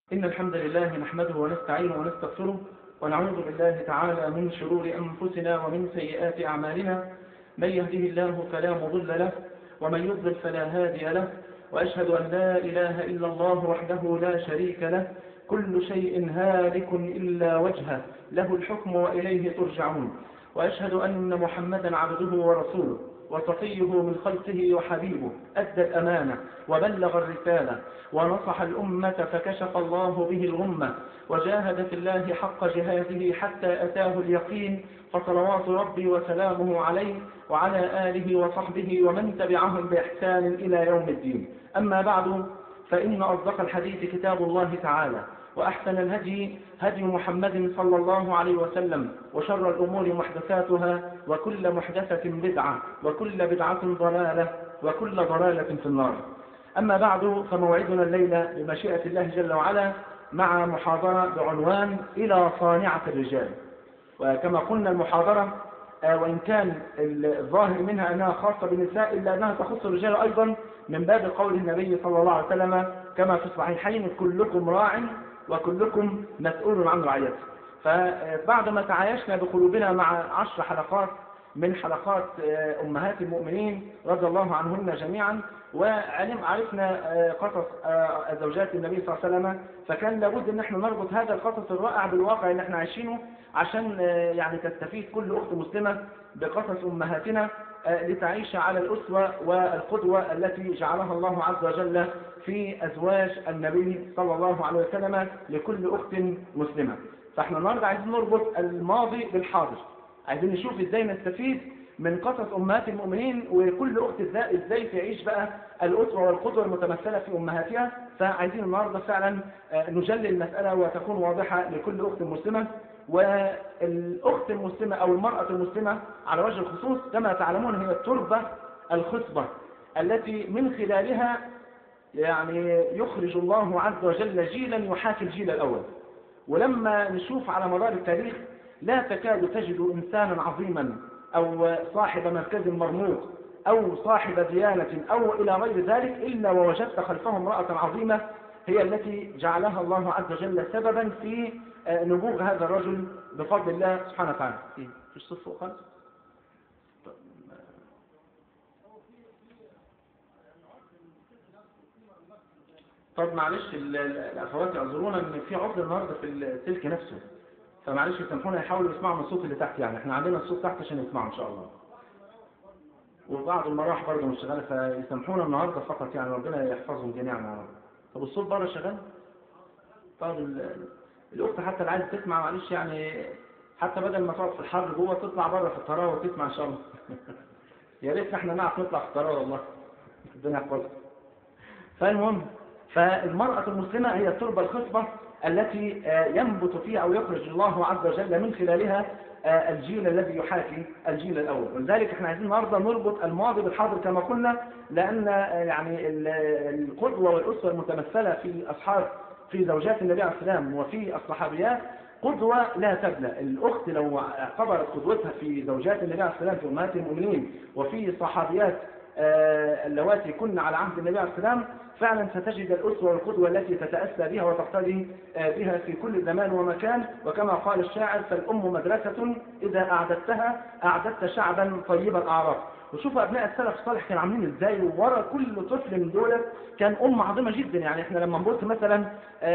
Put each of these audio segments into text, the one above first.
إن الحمد لله نحمده ونستعينه ونستغفره ونعوذ بالله تعالى من شرور أنفسنا ومن سيئات أعمالنا من يهده الله فلا مضل له ومن يضلل فلا هادي له وأشهد أن لا إله إلا الله وحده لا شريك له كل شيء هالك إلا وجهه له الحكم وإليه ترجعون وأشهد أن محمدا عبده ورسوله وصفيه من خلقه وحبيبه أدى الأمانة وبلغ الرسالة ونصح الأمة فكشف الله به الغمة وجاهد في الله حق جهاده حتى أتاه اليقين فصلوات ربي وسلامه عليه وعلى آله وصحبه ومن تبعهم بإحسان إلى يوم الدين أما بعد فإن أصدق الحديث كتاب الله تعالى وأحسن الهدي هدي محمد صلى الله عليه وسلم وشر الأمور محدثاتها وكل محدثة بدعة وكل بدعة ضلالة وكل ضلالة في النار أما بعد فموعدنا الليلة بمشيئة الله جل وعلا مع محاضرة بعنوان إلى صانعة الرجال وكما قلنا المحاضرة وإن كان الظاهر منها أنها خاصة بالنساء إلا أنها تخص الرجال أيضا من باب قول النبي صلى الله عليه وسلم كما في الصحيحين كلكم راع وكلكم مسؤول عن رعيته فبعدما تعايشنا بقلوبنا مع عشر حلقات من حلقات أمهات المؤمنين رضي الله عنهن جميعا وعلم عرفنا قصص زوجات النبي صلى الله عليه وسلم فكان لابد ان احنا نربط هذا القصص الرائع بالواقع اللي احنا عايشينه عشان يعني تستفيد كل اخت مسلمه بقصص امهاتنا لتعيش على الاسوه والقدوه التي جعلها الله عز وجل في ازواج النبي صلى الله عليه وسلم لكل اخت مسلمه فاحنا النهارده عايزين نربط الماضي بالحاضر عايزين نشوف ازاي نستفيد من قصص امهات المؤمنين وكل اخت ازاي تعيش بقى الاسوه والقدوه المتمثله في امهاتها فعايزين النهارده فعلا نجلي المساله وتكون واضحه لكل اخت مسلمه والاخت المسلمه او المراه المسلمه على وجه الخصوص كما تعلمون هي التربه الخصبه التي من خلالها يعني يخرج الله عز وجل جيلا يحاكي الجيل الاول ولما نشوف على مدار التاريخ لا تكاد تجد انسانا عظيما أو صاحب مركز مرموق أو صاحب ديانة أو إلى غير ذلك إلا ووجدت خلفه امرأة عظيمة هي التي جعلها الله عز وجل سببا في نبوغ هذا الرجل بفضل الله سبحانه وتعالى إيه؟ في الصف فوق خالص طب معلش الأخوات يعذرونا إن في عطل النهارده في السلك نفسه فمعلش يسامحونا يحاولوا يسمعوا من الصوت اللي تحت يعني احنا عندنا الصوت تحت عشان يسمعوا ان شاء الله وبعض المراح برضه مش شغاله فيسامحونا النهارده فقط يعني ربنا يحفظهم جميعا يا رب طب الصوت بره شغال طب الاخت حتى اللي عايزه تسمع معلش يعني حتى بدل ما تقعد في الحر جوه تطلع بره في الطراوه وتسمع ان شاء الله يا ريت احنا نعرف نطلع في الطراوه والله ربنا يحفظك فالمهم فالمرأة المسلمة هي التربة الخصبة التي ينبت فيها أو يخرج الله عز وجل من خلالها الجيل الذي يحاكي الجيل الأول ولذلك احنا عايزين النهارده نربط الماضي بالحاضر كما قلنا لأن يعني القدوة والأسوة المتمثلة في أصحاب في زوجات النبي عليه السلام وفي الصحابيات قدوة لا تبلى الأخت لو اعتبرت قدوتها في زوجات النبي عليه السلام في أمهات المؤمنين وفي صحابيات اللواتي كن على عهد النبي عليه السلام فعلا ستجد الأسوة والقدوة التي تتأسى بها وتقتدي بها في كل زمان ومكان وكما قال الشاعر فالأم مدرسة إذا أعددتها أعددت شعبا طيب الأعراف وشوفوا أبناء السلف الصالح كانوا عاملين إزاي ورا كل طفل من دول كان أم عظيمة جدا يعني إحنا لما نبص مثلا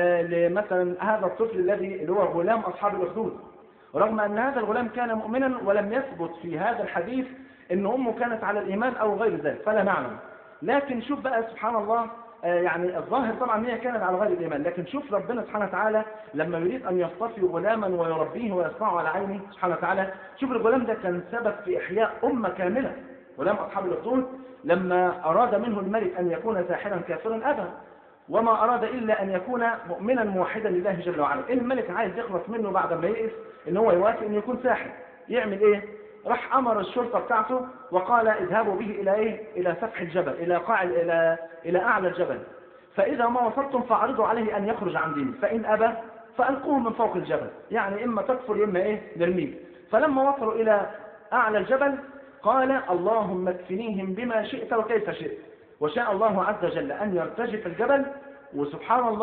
لمثلا هذا الطفل الذي اللي هو غلام أصحاب الأخدود رغم أن هذا الغلام كان مؤمنا ولم يثبت في هذا الحديث ان امه كانت على الايمان او غير ذلك فلا نعلم لكن شوف بقى سبحان الله يعني الظاهر طبعا هي كانت على غير الايمان لكن شوف ربنا سبحانه وتعالى لما يريد ان يصطفي غلاما ويربيه ويصنعه على عينه سبحانه وتعالى شوف الغلام ده كان سبب في احياء امه كامله غلام اصحاب الاخدود لما اراد منه الملك ان يكون ساحرا كافرا ابى وما اراد الا ان يكون مؤمنا موحدا لله جل وعلا الملك عايز يخلص منه بعد ما يئس ان هو يوافق ان يكون ساحر يعمل ايه راح امر الشرطه بتاعته وقال اذهبوا به الى ايه الى سفح الجبل الى قاع الى الى اعلى الجبل فاذا ما وصلتم فاعرضوا عليه ان يخرج عن دينه فان ابى فالقوه من فوق الجبل يعني اما تكفر اما ايه نرميه فلما وصلوا الى اعلى الجبل قال اللهم اكفنيهم بما شئت وكيف شئت وشاء الله عز وجل ان يرتجف الجبل وسبحان الله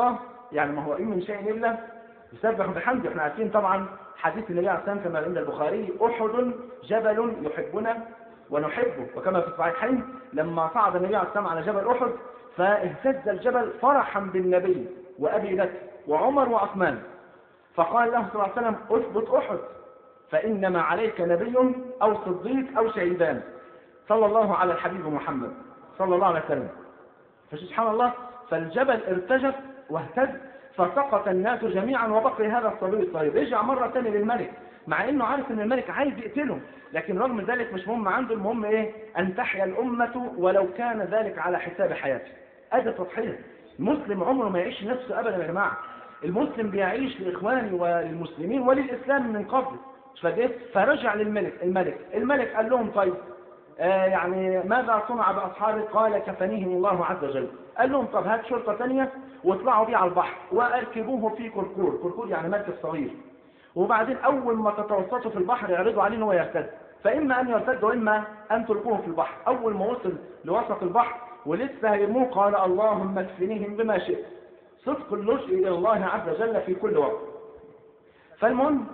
يعني ما هو إن من شيء إلا يسبح بحمده احنا عارفين طبعا حديث النبي عليه الصلاة والسلام كما عند البخاري أحد جبل يحبنا ونحبه وكما في الصحيحين لما صعد النبي عليه الصلاة والسلام على جبل أحد فاهتز الجبل فرحا بالنبي وأبي بكر وعمر وعثمان فقال له صلى الله عليه وسلم اثبت أحد فإنما عليك نبي أو صديق أو شهيدان صلى الله على الحبيب محمد صلى الله عليه وسلم فسبحان الله فالجبل ارتجف واهتز فسقط الناس جميعا وبقي هذا الصبي الصغير رجع مرة ثانية للملك مع انه عارف ان الملك عايز يقتله لكن رغم ذلك مش مهم عنده المهم ايه ان تحيا الامة ولو كان ذلك على حساب حياته ادي تضحية المسلم عمره ما يعيش نفسه ابدا يا جماعة المسلم بيعيش لاخوانه وللمسلمين وللاسلام من قبل فرجع للملك الملك الملك قال لهم طيب آه يعني ماذا صنع بأصحابه قال كفنيهم الله عز وجل قال لهم طب هات شرطة ثانية واطلعوا بيه على البحر واركبوه في كركور كركور يعني مركب صغير وبعدين أول ما تتوسطوا في البحر يعرضوا عليه أنه يرتد فإما أن يرتد وإما أن تلقوه في البحر أول ما وصل لوسط البحر ولسه هيرموه قال اللهم اكفنيهم بما شئت صدق اللجء إلى الله عز وجل في كل وقت فالمهم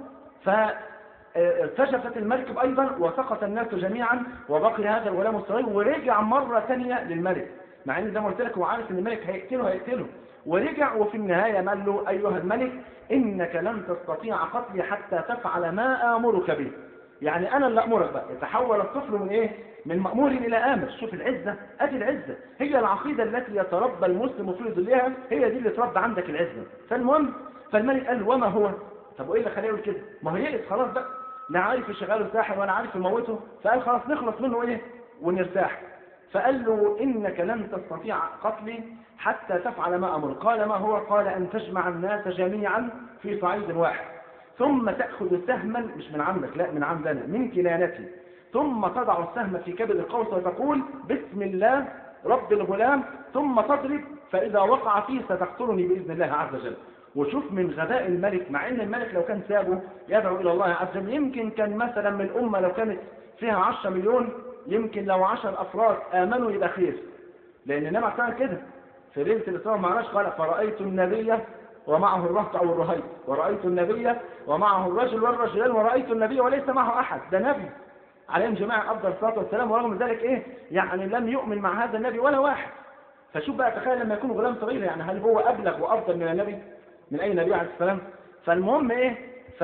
فارتجفت المركب أيضا وسقط الناس جميعا وبقي هذا الغلام الصغير ورجع مرة ثانية للملك مع ان زي ما قلت لك هو عارف ان الملك هيقتله هيقتله ورجع وفي النهاية قال له أيها الملك إنك لن تستطيع قتلي حتى تفعل ما آمرك به يعني أنا اللي أمرك بقى يتحول الطفل من إيه من مأمور إلى آمر شوف العزة أدي العزة هي العقيدة التي يتربى المسلم في ظلها هي دي اللي تربى عندك العزة فالمهم فالملك قال وما هو طب وإيه اللي خليه يقول كده ما هو يئس خلاص بقى لا عارف يشغله ساحر ولا عارف يموته فقال خلاص نخلص منه إيه ونرتاح فقال له إنك لن تستطيع قتلي حتى تفعل ما أمر قال ما هو قال أن تجمع الناس جميعا في صعيد واحد ثم تأخذ سهما مش من عندك لا من عندنا من كنانتي ثم تضع السهم في كبد القوس وتقول بسم الله رب الغلام ثم تضرب فإذا وقع فيه ستقتلني بإذن الله عز وجل وشوف من غباء الملك مع ان الملك لو كان سابه يدعو الى الله عز وجل يمكن كان مثلا من الامه لو كانت فيها 10 مليون يمكن لو 10 افراد امنوا يبقى خير لان النبي عليه كده في ليله الاسراء والمعراج قال فرايت النبي ومعه الرهط او الرهيب ورأيت النبي ومعه الرجل والرجلان ورأيت النبي وليس معه احد ده نبي عليهم جماعة افضل الصلاة والسلام ورغم ذلك ايه يعني لم يؤمن مع هذا النبي ولا واحد فشوف بقى تخيل لما يكون غلام صغير يعني هل هو ابلغ وافضل من النبي من اي نبي عليه السلام فالمهم ايه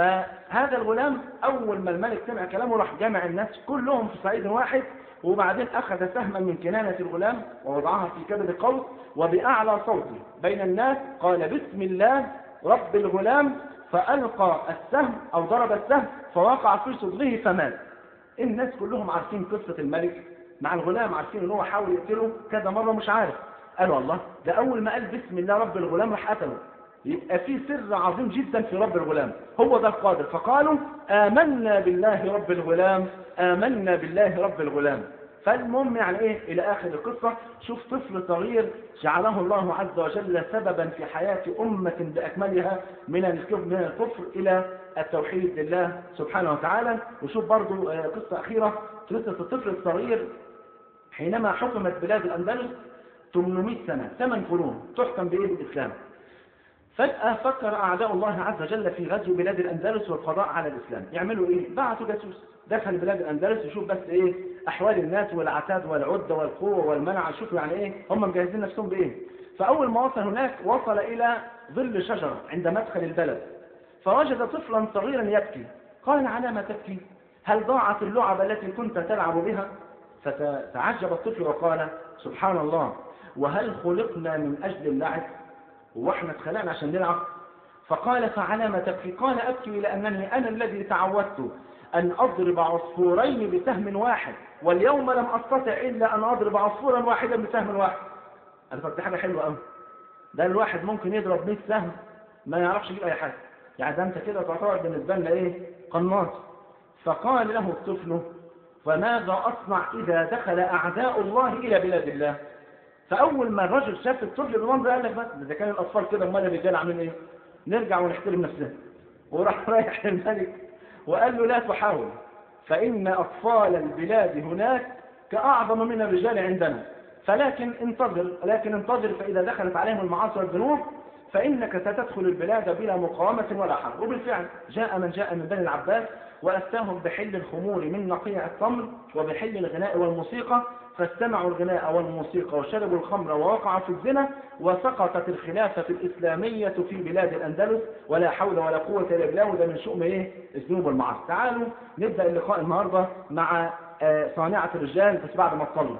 فهذا الغلام اول ما الملك سمع كلامه راح جمع الناس كلهم في صعيد واحد وبعدين أخذ سهما من كنانة الغلام ووضعها في كبد القوس وبأعلى صوته بين الناس قال بسم الله رب الغلام فألقى السهم أو ضرب السهم فوقع في صدره فمات الناس كلهم عارفين قصة الملك مع الغلام عارفين ان هو حاول يقتله كذا مرة مش عارف قالوا الله ده أول ما قال بسم الله رب الغلام راح قتله يبقى في سر عظيم جدا في رب الغلام هو ده القادر فقالوا آمنا بالله رب الغلام آمنا بالله رب الغلام فالمهم يعني ايه الى اخر القصة شوف طفل صغير جعله الله عز وجل سببا في حياة امة باكملها من الكفر من الكفر الى التوحيد لله سبحانه وتعالى وشوف برضو قصة اخيرة قصة الطفل الصغير حينما حكمت بلاد الاندلس 800 سنة ثمان قرون تحكم بايه بالاسلام فجأة فكر أعداء الله عز وجل في غزو بلاد الأندلس والقضاء على الإسلام يعملوا إيه؟ بعثوا جاسوس دخل بلاد الأندلس يشوف بس إيه أحوال الناس والعتاد والعدة والقوة والمنع شوفوا يعني إيه هم مجهزين نفسهم بإيه فأول ما وصل هناك وصل إلى ظل شجرة عند مدخل البلد فوجد طفلا صغيرا يبكي قال على ما تبكي هل ضاعت اللعبة التي كنت تلعب بها فتعجب الطفل وقال سبحان الله وهل خلقنا من أجل اللعب واحنا اتخلقنا عشان نلعب فقال فعلى ما تبكي قال أبكي لأنني أنا الذي تعودت أن أضرب عصفورين بسهم واحد واليوم لم أستطع إلا أن أضرب عصفورا واحدا بسهم واحد أنا فكرت حاجة حلوة قوي ده الواحد ممكن يضرب 100 سهم ما يعرفش يجيب أي حاجة يعني ده أنت كده تعتبر بالنسبة لنا إيه قناص فقال له الطفل فماذا أصنع إذا دخل أعداء الله إلى بلاد الله فأول ما الرجل شاف الطفل بالمنظر قال لك بس إذا كان الأطفال كده أمال الرجال عاملين إيه نرجع ونحترم نفسنا وراح رايح للملك وقال له لا تحاول فإن أطفال البلاد هناك كأعظم من الرجال عندنا فلكن انتظر لكن انتظر فإذا دخلت عليهم المعاصي والذنوب فإنك ستدخل البلاد بلا مقاومة ولا حرب وبالفعل جاء من جاء من بني العباس وأفتاهم بحل الخمور من نقيع التمر وبحل الغناء والموسيقى فاستمعوا الغناء والموسيقى وشربوا الخمر ووقعوا في الزنا وسقطت الخلافة الإسلامية في بلاد الأندلس ولا حول ولا قوة إلا بالله وده من شؤم إيه؟ الذنوب والمعاصي تعالوا نبدأ اللقاء النهاردة مع آه، صانعة الرجال بس بعد ما تصلوا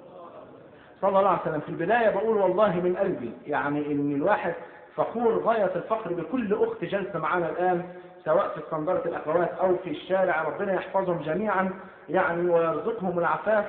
صلى الله عليه وسلم في البداية بقول والله من قلبي يعني إن الواحد فخور غاية الفخر بكل أخت جالسة معانا الآن سواء في اسكندرة الأخوات أو في الشارع ربنا يحفظهم جميعا يعني ويرزقهم العفاف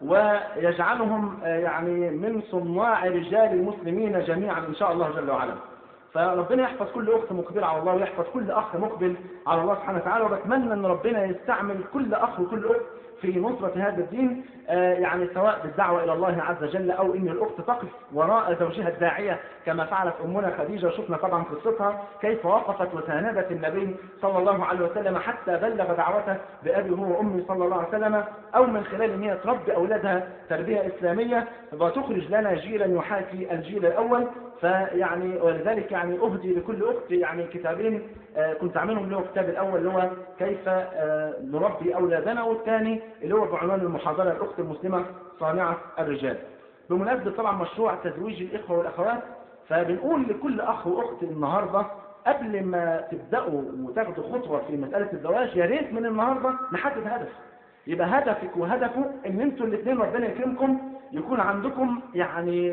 ويجعلهم آه، يعني من صناع رجال المسلمين جميعا إن شاء الله جل وعلا فربنا يحفظ كل أخت مقبلة على الله ويحفظ كل أخ مقبل على الله سبحانه وتعالى وبتمنى أن ربنا يستعمل كل أخ وكل أخت في نصرة هذا الدين آه، يعني سواء بالدعوة إلى الله عز وجل أو إن الأخت تقف وراء زوجها الداعية كما فعلت أمنا خديجة وشفنا طبعا قصتها كيف وقفت وساندت النبي صلى الله عليه وسلم حتى بلغ دعوته بأبي هو وأمي صلى الله عليه وسلم أو من خلال أن هي تربي أولادها تربية إسلامية وتخرج لنا جيلا يحاكي الجيل الأول فيعني ولذلك يعني أهدي لكل أخت يعني كتابين آه، كنت أعملهم اللي هو الكتاب الأول اللي هو كيف آه، نربي أولادنا والثاني اللي هو بعنوان المحاضرة الأخت المسلمة صانعة الرجال بمناسبة طبعا مشروع تزويج الإخوة والأخوات فبنقول لكل أخ وأخت النهاردة قبل ما تبدأوا وتاخدوا خطوة في مسألة الزواج يا ريت من النهاردة نحدد هدف يبقى هدفك وهدفه ان انتوا الاثنين ربنا يكرمكم يكون عندكم يعني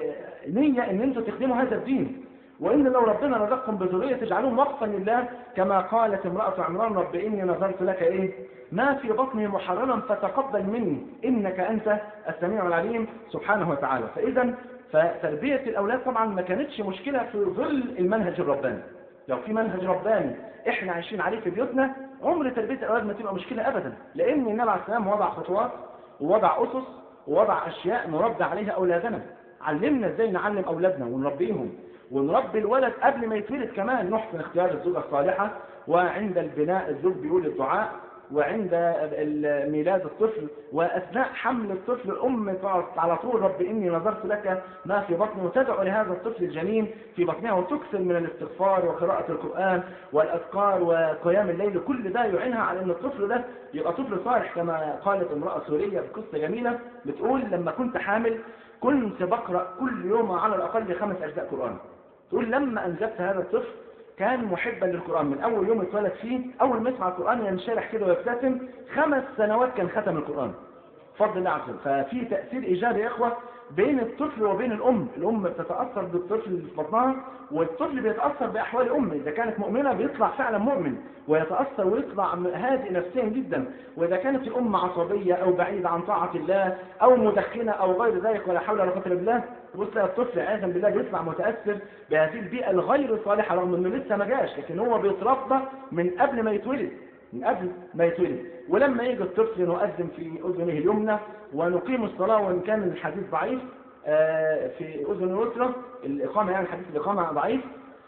نية ان انتوا تخدموا هذا الدين وان لو ربنا رزقكم بذرية تجعلوهم وقفا لله كما قالت امرأة عمران رب اني نظرت لك ايه ما في بطني محررا فتقبل مني انك انت السميع العليم سبحانه وتعالى فاذا فتربية الاولاد طبعا ما كانتش مشكلة في ظل المنهج الرباني لو في منهج رباني احنا عايشين عليه في بيوتنا عمر تربية الاولاد ما تبقى مشكلة ابدا لان النبي عليه السلام وضع خطوات ووضع اسس ووضع اشياء نربي عليها اولادنا علمنا ازاي نعلم اولادنا ونربيهم ونربي الولد قبل ما يتولد كمان نحسن اختيار الزوجة الصالحة وعند البناء الزوج بيقول الدعاء وعند ميلاد الطفل وأثناء حمل الطفل الأم تقعد على طول رب إني نظرت لك ما في بطني وتدعو لهذا الطفل الجنين في بطنها وتكثر من الاستغفار وقراءة القرآن والأذكار وقيام الليل كل ده يعينها على أن الطفل ده يبقى طفل صالح كما قالت امرأة سورية في قصة جميلة بتقول لما كنت حامل كنت بقرأ كل يوم على الأقل خمس أجزاء قرآن تقول لما أنجبت هذا الطفل كان محبا للقرآن من أول يوم اتولد فيه أول ما يسمع القرآن ينشرح كده ويبتسم خمس سنوات كان ختم القرآن فضل الله عز وجل ففي تأثير إيجابي يا إخوة بين الطفل وبين الأم الأم بتتأثر بالطفل اللي في بطنها والطفل بيتأثر بأحوال أمه إذا كانت مؤمنة بيطلع فعلا مؤمن ويتأثر ويطلع هادئ نفسيا جدا وإذا كانت الأم عصبية أو بعيدة عن طاعة الله أو مدخنة أو غير ذلك ولا حول ولا قوة إلا بالله تبص تلاقي الطفل عياذا بالله بيطلع متأثر بهذه البيئة الغير صالحة رغم إنه لسه ما جاش لكن هو بيتربى من قبل ما يتولد من قبل ما يتولد ولما يجي الطفل نؤذن في أذنه اليمنى ونقيم الصلاة وإن كان الحديث ضعيف آه، في أذن اليسرى الإقامة يعني حديث الإقامة ضعيف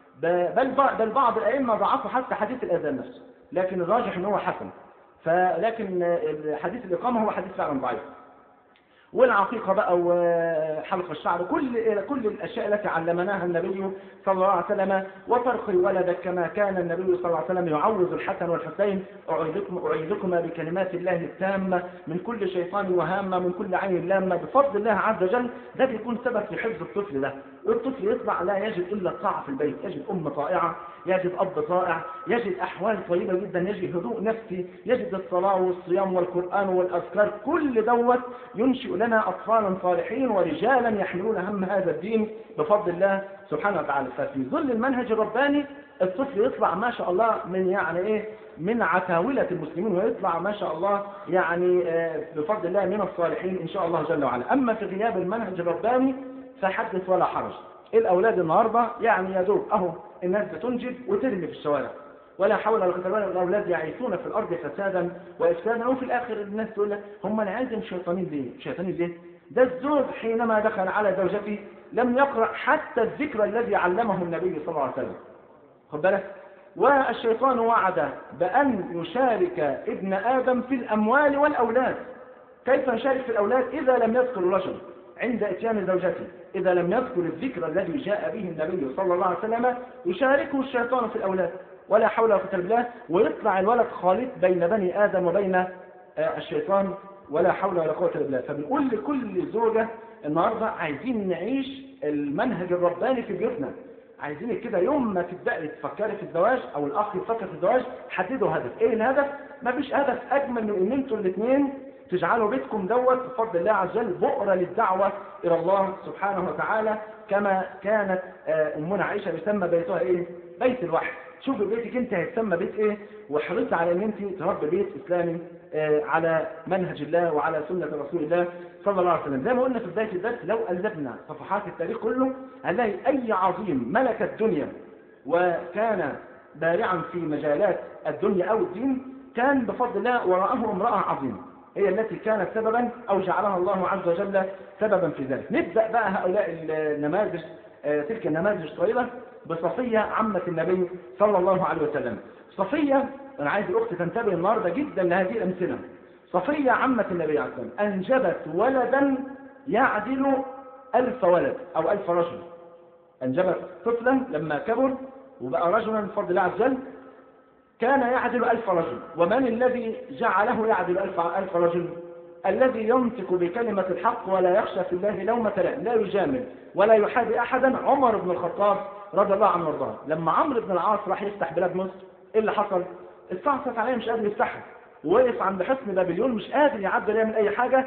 بل بل بعض الأئمة ضعفوا حتى حديث الأذان نفسه لكن الراجح إن هو حسن فلكن حديث الإقامة هو حديث فعلا ضعيف والعقيقة بقى وحلق الشعر كل كل الأشياء التي علمناها النبي صلى الله عليه وسلم وترقي ولدك كما كان النبي صلى الله عليه وسلم يعوذ الحسن والحسين أعيذكم أعيذكما بكلمات الله التامة من كل شيطان وهامة من كل عين لامة بفضل الله عز وجل ده بيكون سبب في حفظ الطفل ده الطفل يطلع لا يجد إلا الطاعة في البيت يجد أم طائعة يجد أب طائع يجد أحوال طيبة جدا يجد هدوء نفسي يجد الصلاة والصيام والقرآن والأذكار كل دوت ينشئ لنا أطفالا صالحين ورجالا يحملون هم هذا الدين بفضل الله سبحانه وتعالى ففي ظل المنهج الرباني الطفل يطلع ما شاء الله من يعني ايه من عتاولة المسلمين ويطلع ما شاء الله يعني بفضل الله من الصالحين إن شاء الله جل وعلا أما في غياب المنهج الرباني فحدث ولا حرج الأولاد النهاردة يعني يا دوب أهو الناس بتنجب وترمي في الشوارع ولا حول ولا قوه الا الاولاد يعيشون في الارض فسادا وافسادا وفي الاخر الناس تقول لك هم العازم شيطانين ليه شيطانين ليه ده الزوج حينما دخل على زوجته لم يقرأ حتى الذكر الذي علمه النبي صلى الله عليه وسلم خد بالك والشيطان وعد بأن يشارك ابن آدم في الأموال والأولاد كيف نشارك في الأولاد إذا لم يذكر الرجل عند إتيان زوجته إذا لم يذكر الذكر الذي جاء به النبي صلى الله عليه وسلم يشاركه الشيطان في الأولاد ولا حول ولا قوة إلا بالله ويطلع الولد خالط بين بني آدم وبين آه، الشيطان ولا حول ولا قوة إلا بالله فبنقول لكل زوجة النهاردة عايزين نعيش المنهج الرباني في بيوتنا عايزين كده يوم ما تبدأي تفكري في الزواج او الاخ يفكر في الزواج حددوا هدف ايه الهدف مفيش هدف اجمل من ان انتوا الاثنين تجعلوا بيتكم دوت بفضل الله عز وجل بؤرة للدعوة الى الله سبحانه وتعالى كما كانت آه، امنا عائشة بيسمى بيتها ايه بيت الوحي شوفي بيتك انت هيتسمى بيت ايه واحرصي على ان انت تربي بيت اسلامي آه، على منهج الله وعلى سنة رسول الله صلى الله عليه وسلم زي ما قلنا في بداية الدرس لو ألزمنا صفحات التاريخ كله هنلاقي أي عظيم ملك الدنيا وكان بارعا في مجالات الدنيا أو الدين كان بفضل الله وراءه امرأة عظيمة هي التي كانت سببا أو جعلها الله عز وجل سببا في ذلك نبدأ بقى هؤلاء النماذج آه، تلك النماذج الطويلة بصفية عمة النبي صلى الله عليه وسلم صفية أنا عايز الأخت تنتبه النهاردة جدا لهذه الأمثلة صفية عمة النبي عليه الصلاة والسلام أنجبت ولدا يعدل ألف ولد أو ألف رجل أنجبت طفلا لما كبر وبقى رجلا بفضل الله عز وجل كان يعدل ألف رجل ومن الذي جعله يعدل ألف, ألف رجل الذي ينطق بكلمة الحق ولا يخشى في الله لومة لائم لا يجامل ولا يحابي أحدا عمر بن الخطاب رضي الله عنه وارضاه لما عمرو بن العاص راح يفتح بلاد مصر ايه اللي حصل استعصت عليه مش قادر يفتحها ووقف عند حصن بابليون مش قادر يعدل يعمل اي حاجة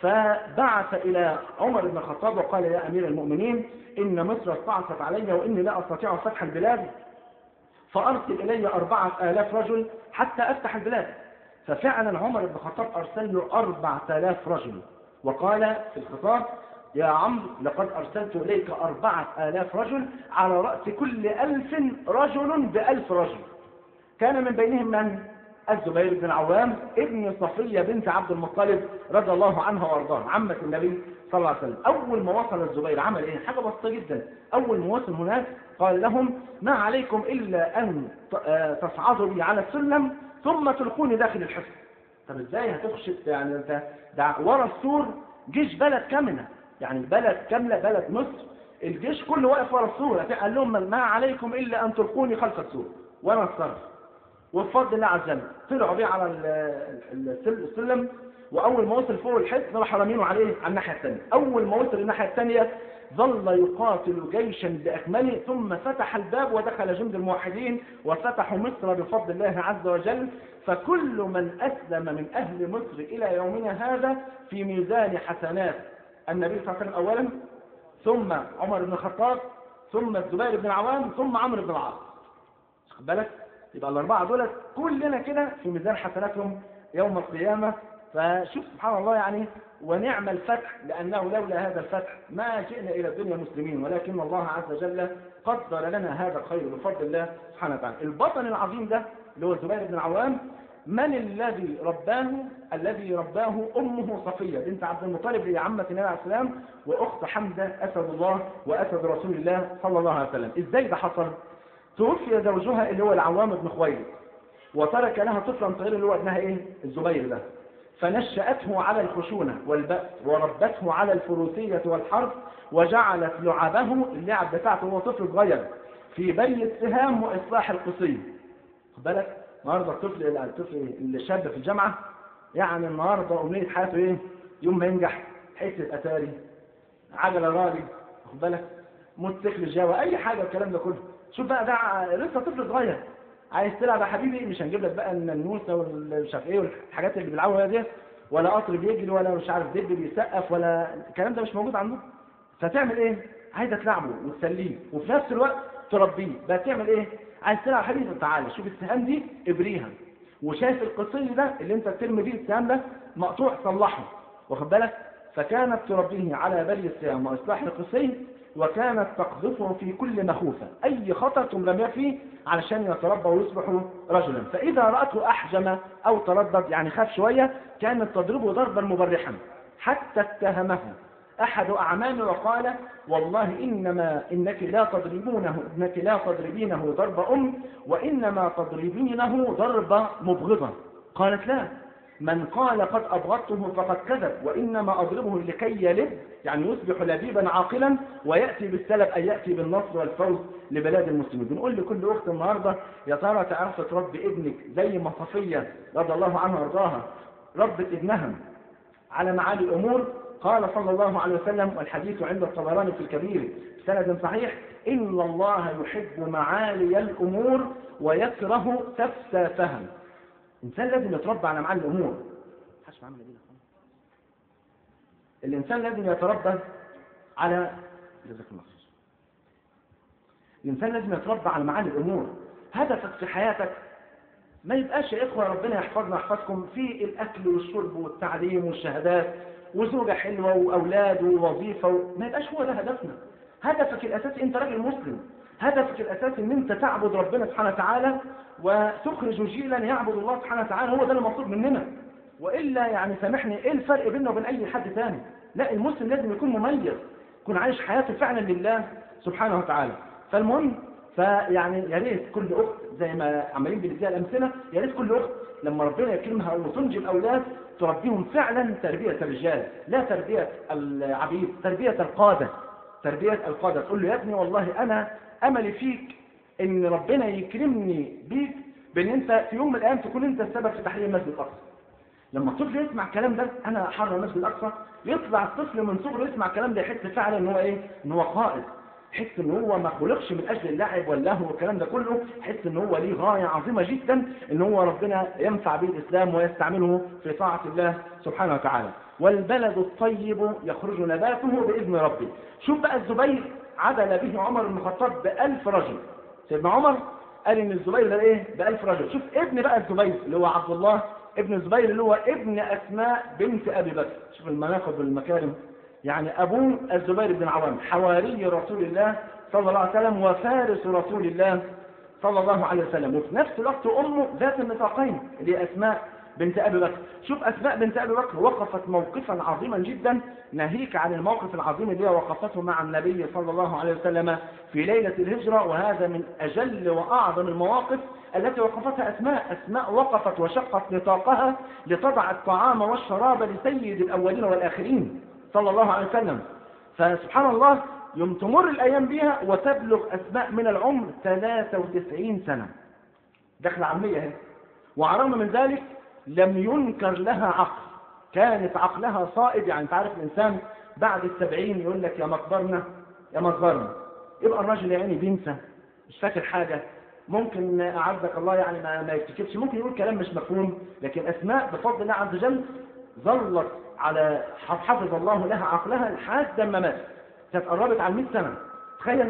فبعث الى عمر بن الخطاب وقال يا امير المؤمنين ان مصر استعصت علي واني لا استطيع فتح البلاد فارسل الي اربعة الاف رجل حتى افتح البلاد ففعلا عمر بن الخطاب ارسل له اربعة الاف رجل وقال في الخطاب يا عمرو لقد أرسلت إليك أربعة آلاف رجل على رأس كل ألف رجل بألف رجل كان من بينهم من؟ الزبير بن العوام ابن صفية بنت عبد المطلب رضي الله عنها وارضاها عمة النبي صلى الله عليه وسلم أول ما وصل الزبير عمل إيه؟ حاجة بسيطة جدا أول ما وصل هناك قال لهم ما عليكم إلا أن تصعدوا بي على السلم ثم تلقوني داخل الحصن طب ازاي هتخش يعني انت ده ورا السور جيش بلد كامله يعني بلد كامله بلد مصر الجيش كله واقف ورا السور قال لهم ما عليكم الا ان تلقوني خلف السور وانا اتصرف وبفضل الله عز وجل طلعوا بيه على السلم واول ما وصل فوق الحصن راح رامينه عليه على الناحيه الثانيه اول ما وصل الناحيه الثانيه ظل يقاتل جيشا باكمله ثم فتح الباب ودخل جند الموحدين وفتحوا مصر بفضل الله عز وجل فكل من اسلم من اهل مصر الى يومنا هذا في ميزان حسنات النبي صلى الله عليه وسلم اولا ثم عمر بن الخطاب ثم الزبير بن العوام ثم عمرو بن العاص خد بالك يبقى الأربعة دول كلنا كده في ميزان حسناتهم يوم القيامة فشوف سبحان الله يعني ونعم الفتح لأنه لولا هذا الفتح ما جئنا إلى الدنيا مسلمين ولكن الله عز وجل قدر لنا هذا الخير بفضل الله سبحانه وتعالى البطن العظيم ده اللي هو الزبير بن العوام من الذي رباه الذي رباه أمه صفية بنت عبد المطلب هي عمة النبي عليه السلام وأخت حمزة أسد الله وأسد رسول الله صلى الله عليه وسلم إزاي ده حصل توفي زوجها اللي هو العوام بن خويلد وترك لها طفلا صغيرا اللي هو ابنها ايه الزبير ده فنشأته على الخشونة والبأس وربته على الفروسية والحرب وجعلت لعبه اللعب بتاعته هو طفل صغير في بي السهام وإصلاح القصي بالك النهارده الطفل الطفل الشاب في الجامعة يعني النهارده أمنية حياته إيه؟ يوم ما ينجح حتة أتاري عجلة رالي واخد بالك موتوسيكل جاوا أي حاجة الكلام ده كله شوف بقى ده لسه طفل صغير عايز تلعب يا حبيبي مش هنجيب لك بقى الناموسه والمش عارف ايه والحاجات اللي بيلعبوا دي ولا قطر بيجري ولا مش عارف دب بيسقف ولا الكلام ده مش موجود عنده فتعمل ايه عايزه تلعبه وتسليه وفي نفس الوقت تربيه بقى تعمل ايه عايز تلعب يا حبيبي تعالى شوف السهام دي ابريها وشايف القصي ده اللي انت بترمي بيه السهام ده مقطوع صلحه واخد بالك فكانت تربيه على بلي السهام واصلاح القصي وكانت تقذفه في كل مخوفة أي خطر تمرمي فيه علشان يتربى ويصبح رجلا فإذا رأته أحجم أو تردد يعني خاف شوية كانت تضربه ضربا مبرحا حتى اتهمه أحد أعمامه وقال والله إنما إنك لا تضربونه إنك لا تضربينه ضرب أم وإنما تضربينه ضرب مبغضة قالت لا من قال قد أبغضته فقد كذب وإنما أضربه لكي يلد يعني يصبح لبيبا عاقلا ويأتي بالسلب أي يأتي بالنصر والفوز لبلاد المسلمين بنقول لكل أخت النهاردة يا ترى تعرف تربي ابنك زي ما صفية رضي الله عنها وارضاها ربت ابنها على معالي الأمور قال صلى الله عليه وسلم والحديث عند الطبراني في الكبير سند صحيح إن الله يحب معالي الأمور ويكره سفسافها الإنسان لازم يتربى على معالي الأمور الإنسان لازم يتربى على جزاك الله خير الإنسان لازم يتربى على معالي الأمور هدفك في حياتك ما يبقاش يا إخوة ربنا يحفظنا يحفظكم في الأكل والشرب والتعليم والشهادات وزوجة حلوة وأولاد ووظيفة و... ما يبقاش هو ده هدفنا هدفك الأساسي أنت راجل مسلم هدفك الأساسي أن أنت تعبد ربنا سبحانه وتعالى وتخرج جيلا يعبد الله سبحانه وتعالى هو ده المطلوب مننا وإلا يعني سامحني إيه الفرق بيننا وبين أي حد تاني لا المسلم لازم يكون مميز يكون عايش حياته فعلا لله سبحانه وتعالى فالمهم فيعني يا ريت كل أخت زي ما عمالين بنديها الأمثلة يا ريت كل أخت لما ربنا يكرمها وتنجب أولاد تربيهم فعلا تربية الرجال لا تربية العبيد تربية القادة تربية القادة تقول له يا ابني والله أنا أملي فيك إن ربنا يكرمني بيك بأن أنت في يوم من الأيام تكون أنت السبب في تحرير المسجد الأقصى لما الطفل يسمع الكلام ده أنا أحرر المسجد الأقصى يطلع الطفل من صغره يسمع الكلام ده يحس فعلا إن هو إيه؟ إن هو قائد يحس ان هو ما خلقش من اجل اللعب واللهو والكلام ده كله يحس ان هو ليه غايه عظيمه جدا ان هو ربنا ينفع به الاسلام ويستعمله في طاعه الله سبحانه وتعالى والبلد الطيب يخرج نباته باذن ربه شوف بقى الزبير عدل به عمر بن الخطاب بألف رجل سيدنا عمر قال ان الزبير ده ايه بألف رجل شوف ابن بقى الزبير اللي هو عبد الله ابن الزبير اللي هو ابن اسماء بنت ابي بكر شوف المناقب والمكارم يعني أبوه الزبير بن عوام حواري رسول الله صلى الله عليه وسلم وفارس رسول الله صلى الله عليه وسلم وفي نفس الوقت أمه ذات النطاقين اللي هي أسماء بنت أبي بكر شوف أسماء بنت أبي بكر وقفت موقفا عظيما جدا ناهيك عن الموقف العظيم اللي وقفته مع النبي صلى الله عليه وسلم في ليلة الهجرة وهذا من أجل وأعظم المواقف التي وقفتها أسماء أسماء وقفت وشقت نطاقها لتضع الطعام والشراب لسيد الأولين والآخرين صلى الله عليه وسلم فسبحان الله يوم تمر الأيام بيها وتبلغ أسماء من العمر 93 سنة دخل عمية هي وعلى من ذلك لم ينكر لها عقل كانت عقلها صائب يعني تعرف الإنسان بعد السبعين يقول لك يا مقبرنا يا مقبرنا يبقى الراجل يعني بينسى مش فاكر حاجة ممكن أعزك الله يعني ما, ما يفتكرش ممكن يقول كلام مش مفهوم لكن أسماء بفضل الله عز وجل ظلت على حفظ الله لها عقلها لحد ما مات كانت قربت على 100 سنة تخيل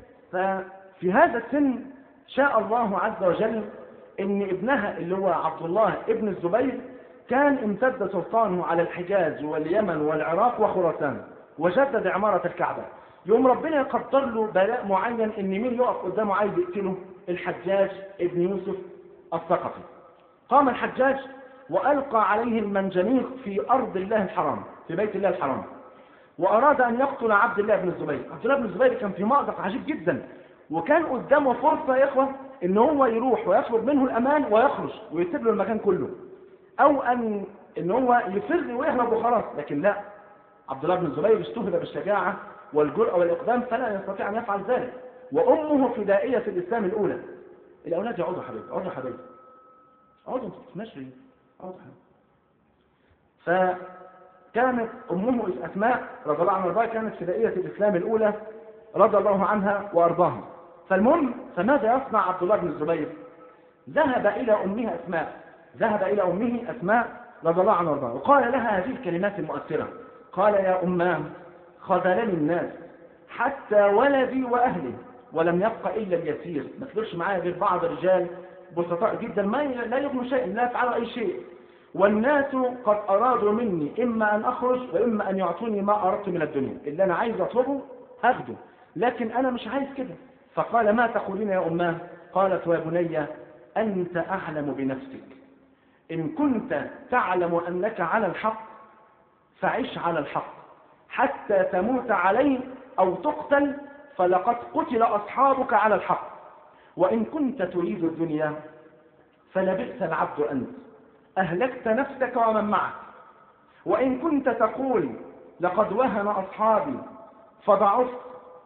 ففي هذا السن شاء الله عز وجل ان ابنها اللي هو عبد الله ابن الزبير كان امتد سلطانه على الحجاز واليمن والعراق وخراسان وجدد عمارة الكعبة يوم ربنا يقدر له بلاء معين ان مين يقف قدامه عايز يقتله الحجاج ابن يوسف الثقفي قام الحجاج وألقى عليه المنجنيق في أرض الله الحرام في بيت الله الحرام وأراد أن يقتل عبد الله بن الزبير عبد الله بن الزبير كان في مأزق عجيب جدا وكان قدامه فرصة يا إخوة إن هو يروح ويطلب منه الأمان ويخرج ويسيب له المكان كله أو أن إن هو يفر ويهرب وخلاص لكن لا عبد الله بن الزبير استهدى بالشجاعة والجرأة والإقدام فلا يستطيع أن يفعل ذلك وأمه فدائية في الإسلام الأولى الأولاد يقعدوا حبيبي اقعدوا حبيبي اقعدوا انتوا ماشي واضح فكانت أمه أسماء رضي الله عنها وارضاها كانت فدائية الإسلام الأولى رضي الله عنها وأرضاها فالمهم فماذا يصنع عبد الله بن الزبير ذهب إلى أمه أسماء ذهب إلى أمه أسماء رضي الله عنها وارضاها وقال لها هذه الكلمات المؤثرة قال يا أماه خذلني الناس حتى ولدي وأهلي ولم يبق إلا اليسير ما تقدرش معايا غير بعض الرجال بسطاء جدا ما لا يغنوا شيء لا يفعلوا أي شيء والناس قد أرادوا مني إما أن أخرج وإما أن يعطوني ما أردت من الدنيا اللي أنا عايز أطلبه هاخده لكن أنا مش عايز كده فقال ما تقولين يا أماه قالت يا بني أنت أعلم بنفسك إن كنت تعلم أنك على الحق فعش على الحق حتى تموت عليه أو تقتل فلقد قتل أصحابك على الحق وإن كنت تريد الدنيا فلبئس العبد أنت أهلكت نفسك ومن معك وإن كنت تقول لقد وهن أصحابي فضعفت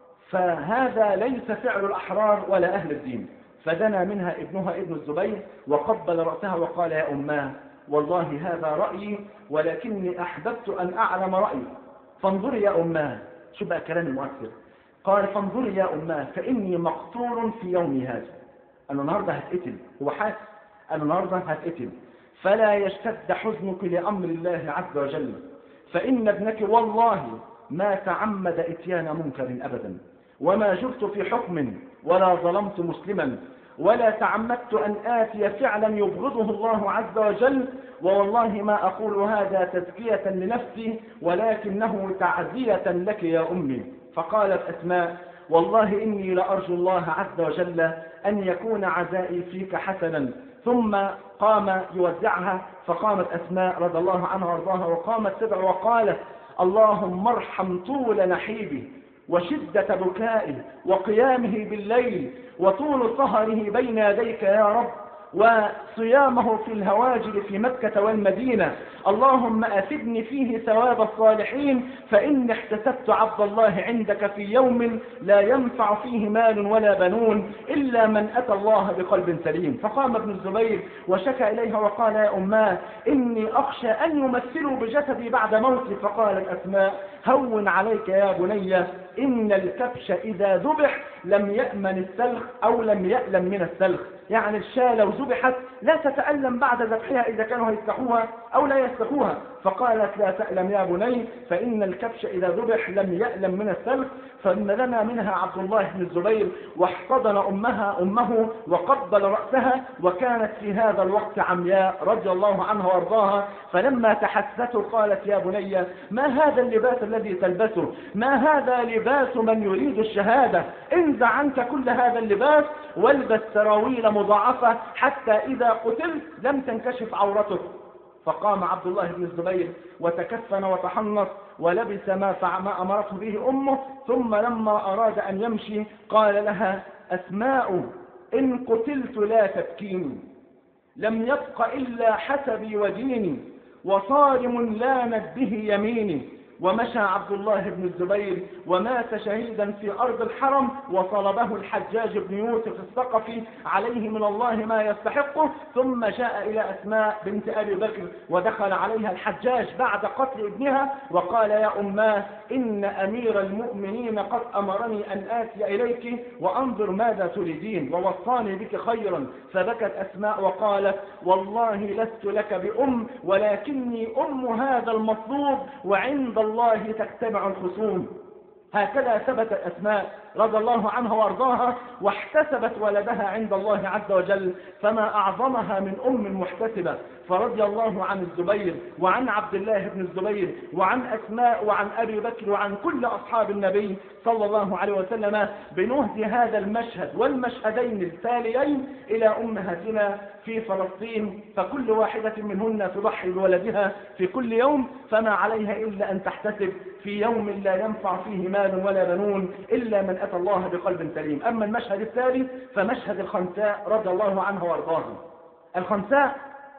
فهذا ليس فعل الأحرار ولا أهل الدين فدنا منها ابنها ابن الزبير وقبل رأسها وقال يا أماه والله هذا رأيي ولكني أحببت أن أعلم رأيي فانظري يا أماه شو بقى كلام المؤثر قال فانظري يا أماه فإني مقتول في يومي هذا أنا النهاردة هتقتل هو حاسس أنا النهاردة هتقتل فلا يشتد حزنك لأمر الله عز وجل فإن ابنك والله ما تعمد إتيان منكر أبدا وما جرت في حكم ولا ظلمت مسلما ولا تعمدت أن آتي فعلا يبغضه الله عز وجل ووالله ما أقول هذا تزكية لنفسي ولكنه تعزية لك يا أمي فقالت أسماء والله إني لأرجو الله عز وجل أن يكون عزائي فيك حسنا ثم قام يوزعها فقامت أسماء رضي الله عنها وارضاها وقامت تدعو وقالت اللهم ارحم طول نحيبي وشدة بكائه وقيامه بالليل وطول سهره بين يديك يا رب وصيامه في الهواجر في مكة والمدينة اللهم أفدني فيه ثواب الصالحين فإني احتسبت عبد الله عندك في يوم لا ينفع فيه مال ولا بنون إلا من أتى الله بقلب سليم فقام ابن الزبير وشكى إليها وقال يا أماه إني أخشى أن يمثلوا بجسدي بعد موتي فقالت أسماء هون عليك يا بني إن الكبش إذا ذبح لم يأمن السلخ أو لم يألم من السلخ يعني الشاة لو ذبحت لا تتألم بعد ذبحها إذا كانوا هيفتحوها أو لا يفتحوها فقالت لا تألم يا بني فإن الكبش إذا ذبح لم يألم من السلخ فنلنا منها عبد الله بن الزبير واحتضن أمها أمه وقبل رأسها وكانت في هذا الوقت عمياء رضي الله عنها وارضاها فلما تحسته قالت يا بني ما هذا اللباس الذي تلبسه ما هذا لباس من يريد الشهادة انزع عنك كل هذا اللباس والبس سراويل مضاعفة حتى إذا قتلت لم تنكشف عورتك فقام عبد الله بن الزبير وتكفن وتحنص ولبس ما ما أمرته به أمه ثم لما أراد أن يمشي قال لها أسماء إن قتلت لا تبكيني لم يبق إلا حسبي وديني وصارم لانت به يميني ومشى عبد الله بن الزبير ومات شهيدا في أرض الحرم وطلبه الحجاج بن يوسف الثقفي عليه من الله ما يستحقه ثم جاء إلى أسماء بنت أبي بكر ودخل عليها الحجاج بعد قتل ابنها وقال يا أماه إن أمير المؤمنين قد أمرني أن آتي إليك وأنظر ماذا تريدين ووصاني بك خيرا فبكت أسماء وقالت والله لست لك بأم ولكني أم هذا المطلوب وعند الله تجتمع الخصوم هكذا ثبتت أسماء رضي الله عنها وارضاها واحتسبت ولدها عند الله عز وجل فما أعظمها من أم محتسبة فرضي الله عن الزبير وعن عبد الله بن الزبير وعن أسماء وعن أبي بكر وعن كل أصحاب النبي صلى الله عليه وسلم بنهدي هذا المشهد والمشهدين التاليين إلى أمهاتنا في فلسطين فكل واحدة منهن تضحي بولدها في كل يوم فما عليها إلا أن تحتسب في يوم لا ينفع فيه مال ولا بنون إلا من أتى الله بقلب سليم أما المشهد الثاني فمشهد الخنساء رضي الله عنها وارضاها الخنساء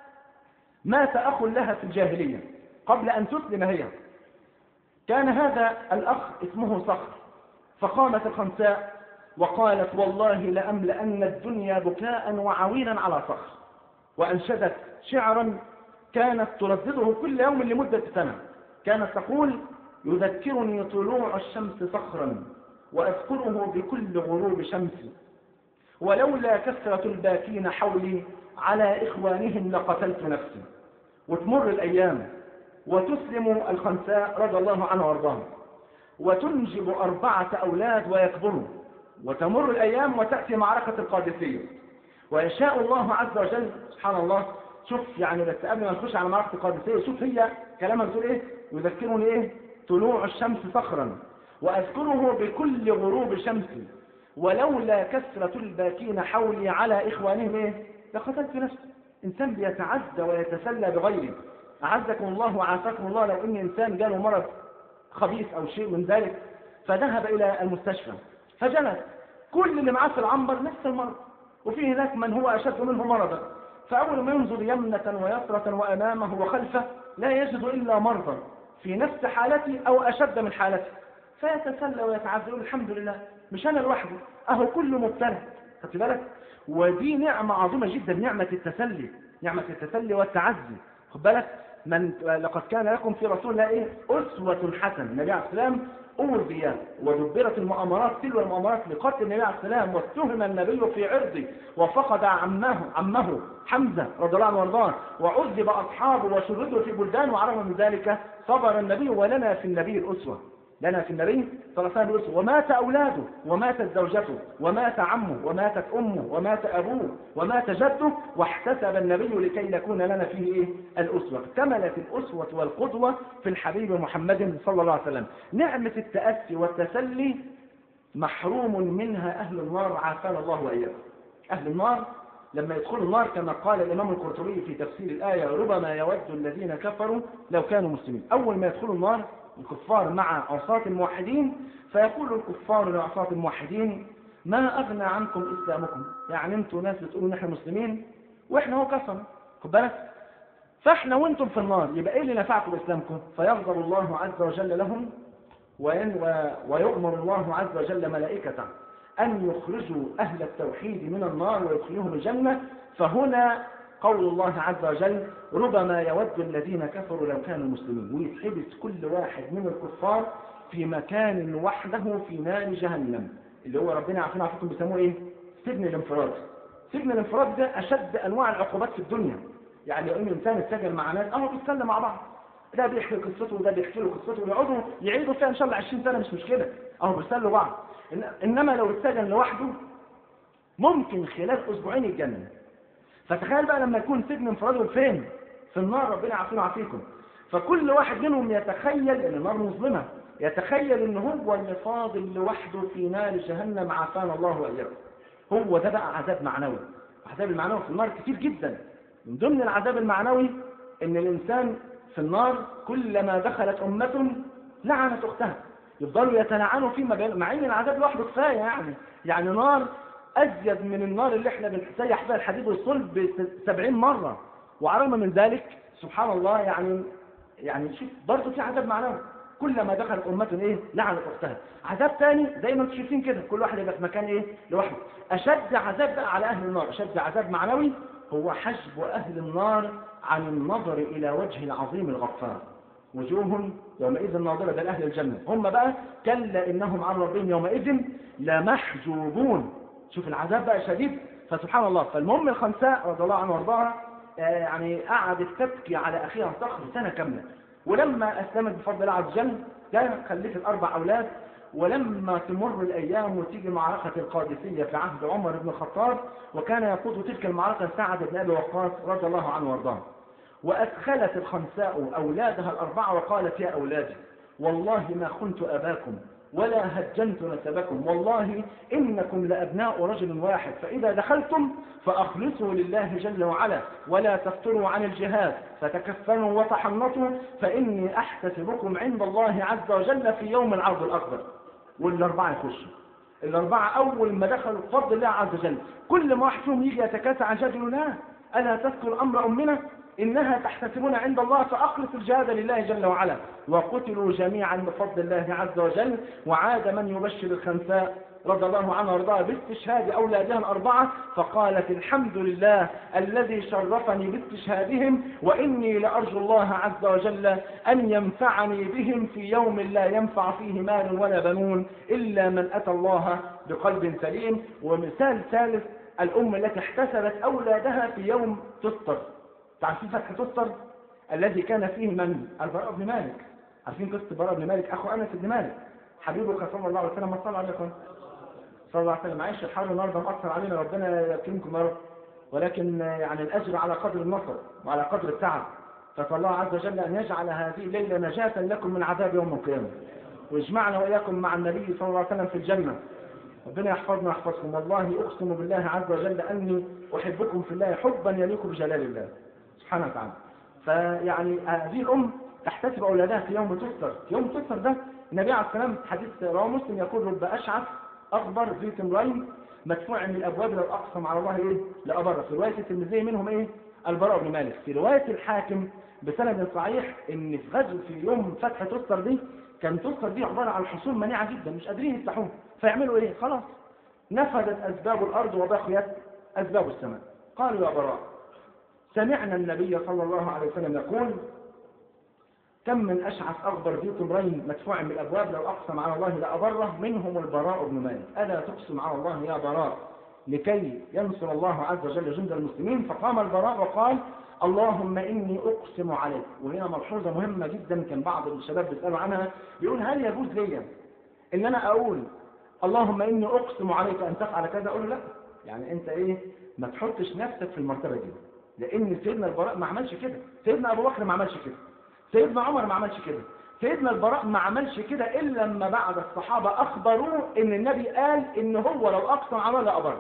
مات أخ لها في الجاهلية قبل أن تسلم هي كان هذا الأخ اسمه صخر فقامت الخنساء وقالت والله لأملأن الدنيا بكاء وعويلا على صخر وأنشدت شعرا كانت تردده كل يوم لمدة سنة كانت تقول يذكرني طلوع الشمس صخرا وأذكره بكل غروب شمس ولولا كثرة الباكين حولي على إخوانهم لقتلت نفسي وتمر الأيام وتسلم الخنساء رضي الله عنه وارضاه وتنجب أربعة أولاد ويكبروا وتمر الأيام وتأتي معركة القادسية ويشاء الله عز وجل سبحان الله شوف يعني بس قبل ما نخش على معركة القادسية شوف هي كلامها بتقول ايه يذكرني ايه طلوع الشمس صخرا وأذكره بكل غروب شمس ولولا كثرة الباكين حولي على إخوانهم إيه؟ لقتلت نفسي إنسان بيتعزى ويتسلى بغيره أعزكم الله وعافاكم الله لو إن إنسان جاله مرض خبيث أو شيء من ذلك فذهب إلى المستشفى فجلس كل اللي معاه في العنبر نفس المرض وفي هناك من هو أشد منه مرضا فأول ما ينظر يمنة ويسرة وأمامه وخلفه لا يجد إلا مرضا في نفس حالتي أو أشد من حالتي فيتسلى ويتعذر يقول الحمد لله مش أنا لوحدي أهو كله مبتلى خدت بالك ودي نعمة عظيمة جدا نعمة التسلي نعمة التسلي والتعزي خد بالك من لقد كان لكم في رسول الله ايه أسوة حسنة النبي عليه السلام أوذي ودبرت المؤامرات تلو المؤامرات لقتل النبي عليه السلام واتهم النبي في عرضه وفقد عمه عمه حمزة رضي الله عنه وارضاه وعذب أصحابه وشردوا في بلدان وعرف من ذلك صبر النبي ولنا في النبي الأسوة لنا في النبي صلى الله عليه وسلم ومات أولاده وماتت زوجته ومات عمه وماتت أمه ومات أبوه ومات جده واحتسب النبي لكي نكون لنا فيه إيه؟ الأسوة اكتملت الأسوة والقدوة في الحبيب محمد صلى الله عليه وسلم نعمة التأسي والتسلي محروم منها أهل النار عافانا الله وإياكم أهل النار لما يدخلوا النار كما قال الإمام القرطبي في تفسير الآية ربما يود الذين كفروا لو كانوا مسلمين أول ما يدخلوا النار الكفار مع عصاة الموحدين فيقول الكفار لعصاة الموحدين ما أغنى عنكم إسلامكم يعني أنتوا ناس بتقولوا نحن مسلمين وإحنا هو كفر خد بالك فإحنا وأنتم في النار يبقى إيه اللي نفعكم إسلامكم فيغضب الله عز وجل لهم وين و... ويؤمر الله عز وجل ملائكته أن يخرجوا أهل التوحيد من النار ويدخلوهم الجنة فهنا قول الله عز وجل ربما يود الذين كفروا لو كانوا مسلمين ويتحبس كل واحد من الكفار في مكان وحده في نار جهنم اللي هو ربنا عارفين عارفين بيسموه ايه سجن الانفراد سجن الانفراد ده اشد انواع العقوبات في الدنيا يعني لو ان انسان اتسجن مع ناس اهو بيتسلى مع بعض ده بيحكي قصته وده بيحكي له قصته ويقعدوا يعيدوا فيها ان شاء الله 20 سنه مش مشكله اهو بيسلوا بعض انما لو اتسجن لوحده ممكن خلال اسبوعين يتجنن فتخيل بقى لما يكون سجن انفراده فين في النار ربنا يعافينا ويعافيكم فكل واحد منهم يتخيل ان النار مظلمه يتخيل ان هو اللي فاضل لوحده في نار جهنم عافانا الله واياكم هو ده بقى عذاب معنوي العذاب المعنوي في النار كتير جدا من ضمن العذاب المعنوي ان الانسان في النار كلما دخلت امه لعنت اختها يفضلوا يتلعنوا فيما بين مع ان العذاب لوحده كفايه يعني يعني نار أزيد من النار اللي احنا بنسيح فيها الحديد والصلب سبعين مرة وعلى من ذلك سبحان الله يعني يعني شوف برضه في عذاب معنوي كلما دخلت أمة إيه لعنت أختها عذاب تاني زي ما انتم شايفين كده كل واحد يبقى في مكان إيه لوحده أشد عذاب بقى على أهل النار أشد عذاب معنوي هو حجب أهل النار عن النظر إلى وجه العظيم الغفار وجوه يومئذ ناظرة ده لأهل الجنة هم بقى كلا إنهم عن ربهم يومئذ لمحجوبون شوف العذاب بقى شديد فسبحان الله فالمهم الخنساء رضي الله عنها وارضاها يعني قعدت تبكي على اخيها صخر سنه كامله ولما اسلمت بفضل الله عز وجل كانت خلفت اربع اولاد ولما تمر الايام وتيجي معركه القادسيه في عهد عمر بن الخطاب وكان يقود تلك المعركه سعد بن ابي وقاص رضي الله عنه وارضاه وادخلت الخنساء اولادها الاربعه وقالت يا اولادي والله ما خنت اباكم ولا هجنت نسبكم والله إنكم لأبناء رجل واحد فإذا دخلتم فأخلصوا لله جل وعلا ولا تفتروا عن الجهاد فتكفنوا وتحنطوا فإني أحتسبكم عند الله عز وجل في يوم العرض الأكبر والأربعة يخشوا الأربعة أول ما دخلوا بفضل الله عز وجل كل ما واحد فيهم يجي يتكاسى عن جدل لا ألا تذكر أمر أمنا إنها تحتسبون عند الله فأخلص الجهاد لله جل وعلا وقتلوا جميعا بفضل الله عز وجل وعاد من يبشر الخنساء رضي الله عنها وارضاها باستشهاد أولادها الأربعة فقالت الحمد لله الذي شرفني باستشهادهم وإني لأرجو الله عز وجل أن ينفعني بهم في يوم لا ينفع فيه مال ولا بنون إلا من أتى الله بقلب سليم ومثال ثالث الأم التي احتسبت أولادها في يوم تفطر تعرفين فتح تستر الذي كان فيه من البراء بن مالك عارفين قصة البراء بن مالك أخو أنس بن مالك حبيبك صلى الله عليه وسلم ما صلى عليكم صلى الله عليه وسلم عايش الحر النهارده مأثر علينا ربنا يكرمكم يا رب ولكن يعني الأجر على قدر النصر وعلى قدر التعب فصلى الله عز وجل أن يجعل هذه الليلة نجاة لكم من عذاب يوم القيامة ويجمعنا وإياكم مع النبي صلى الله عليه وسلم في الجنة ربنا يحفظنا ويحفظكم والله أقسم بالله عز وجل أني أحبكم في الله حبا يليق بجلال الله سبحانه وتعالى فيعني هذه الأم تحتسب أولادها في يوم تستر في يوم تستر ده النبي عليه السلام حديث رواه مسلم يقول رب أشعث أخبر ذي تمرين مدفوع من الابواب لو اقسم على الله ايه لابره في روايه الترمذي منهم ايه البراء بن مالك في روايه الحاكم بسند صحيح ان في غزو في يوم فتح تستر دي كان تستر دي عباره عن حصون منيعه جدا مش قادرين يفتحوها فيعملوا ايه خلاص نفذت اسباب الارض وبقيت اسباب السماء قالوا يا براء سمعنا النبي صلى الله عليه وسلم يقول كم من أشعث أغبر ذي طمرين مدفوع من الأبواب لو أقسم على الله لأبره منهم البراء بن مالك ألا تقسم على الله يا براء لكي ينصر الله عز وجل جند المسلمين فقام البراء وقال اللهم إني أقسم عليك وهنا ملحوظة مهمة جدا كان بعض الشباب بيسألوا عنها بيقول هل يجوز لي إن أنا أقول اللهم إني أقسم عليك أن تفعل كذا أقول له لا يعني أنت إيه ما تحطش نفسك في المرتبة دي لأن سيدنا البراء ما عملش كده سيدنا أبو بكر ما عملش كده سيدنا عمر ما عملش كده سيدنا البراء ما عملش كده إلا لما بعد الصحابة أخبروه إن النبي قال إن هو لو أقسم على الله لأبر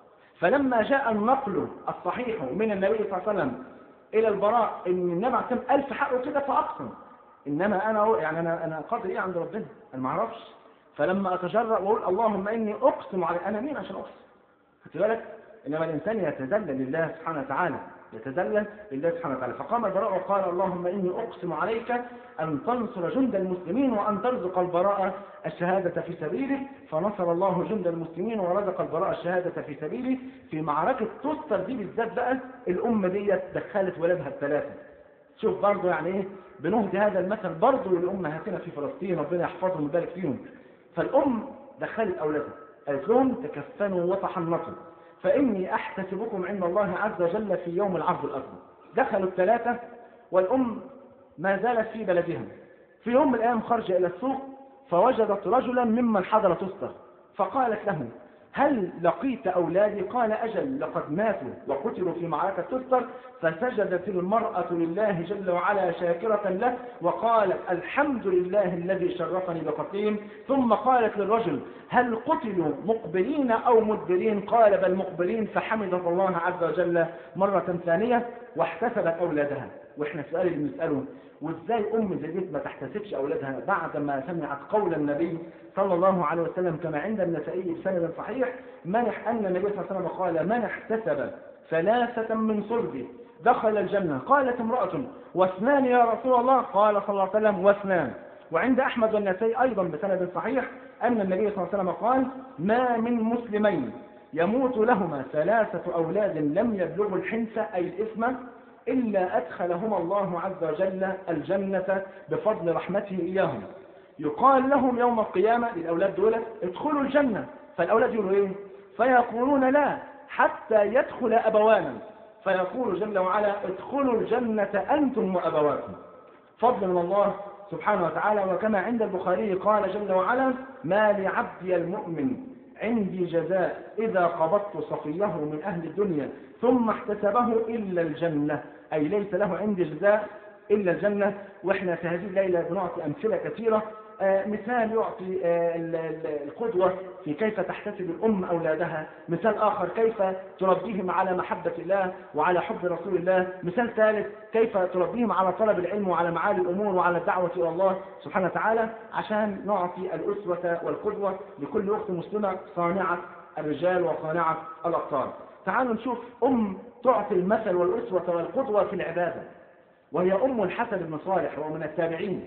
فلما جاء النقل الصحيح من النبي صلى الله عليه وسلم إلى البراء إن النبي عليه الصلاة ألف حقه كده فأقسم إنما أنا يعني أنا أنا قادر إيه عند ربنا أنا ما أعرفش فلما أتجرأ وأقول اللهم إني أقسم على أنا مين عشان أقسم خدت بالك إنما الإنسان يتذلل لله سبحانه وتعالى يتذلل لله سبحانه وتعالى فقام البراء وقال اللهم إني أقسم عليك أن تنصر جند المسلمين وأن ترزق البراء الشهادة في سبيلك فنصر الله جند المسلمين ورزق البراء الشهادة في سبيله في معركة تستر دي بالذات بقى الأمة دي دخلت ولادها الثلاثة شوف برضه يعني إيه بنهدي هذا المثل برضه لأمهاتنا في فلسطين ربنا يحفظهم ويبارك فيهم فالأم دخلت أولادها قالت لهم تكفنوا وتحنطوا فإني أحتسبكم عند الله عز وجل في يوم العرض الأكبر دخلوا الثلاثة والأم ما زالت في بلدها في يوم من الأيام خرج إلى السوق فوجدت رجلا ممن حضر تستر فقالت له هل لقيت أولادي قال أجل لقد ماتوا وقتلوا في معركة تستر فسجدت المرأة لله جل وعلا شاكرة له وقالت الحمد لله الذي شرفني بقتلهم ثم قالت للرجل هل قتلوا مقبلين أو مدبرين قال بل مقبلين فحمدت الله عز وجل مرة ثانية واحتسبت أولادها واحنا السؤال اللي بنسأله وازاي ام زي دي ما تحتسبش اولادها بعد ما سمعت قول النبي صلى الله عليه وسلم كما عند النسائي بسند صحيح منح ان النبي صلى الله عليه وسلم قال من احتسب ثلاثة من صلبه دخل الجنة قالت امرأة واثنان يا رسول الله قال صلى الله عليه وسلم واثنان وعند أحمد والنسائي أيضا بسند صحيح أن النبي صلى الله عليه وسلم قال ما من مسلمين يموت لهما ثلاثة أولاد لم يبلغوا الحنس أي الإثم إلا أدخلهما الله عز وجل الجنة بفضل رحمته إياهم يقال لهم يوم القيامة للأولاد دول ادخلوا الجنة فالأولاد يقولوا إيه فيقولون لا حتى يدخل أبوانا فيقول جل وعلا ادخلوا الجنة أنتم وأبواكم فضل من الله سبحانه وتعالى وكما عند البخاري قال جل وعلا ما لعبدي المؤمن عندي جزاء إذا قبضت صفيه من أهل الدنيا ثم احتسبه إلا الجنة أي ليس له عندي جزاء إلا الجنة وإحنا في هذه الليلة بنعطي أمثلة كثيرة آه مثال يعطي آه القدوة في كيف تحتسب الأم أولادها مثال آخر كيف تربيهم على محبة الله وعلى حب رسول الله مثال ثالث كيف تربيهم على طلب العلم وعلى معالي الأمور وعلى الدعوة إلى الله سبحانه وتعالى عشان نعطي الأسوة والقدوة لكل أخت مسلمة صانعة الرجال وصانعة الأبطال تعالوا نشوف أم تعطي المثل والأسوة والقدوة في العبادة وهي أم الحسن بن صالح وهو من التابعين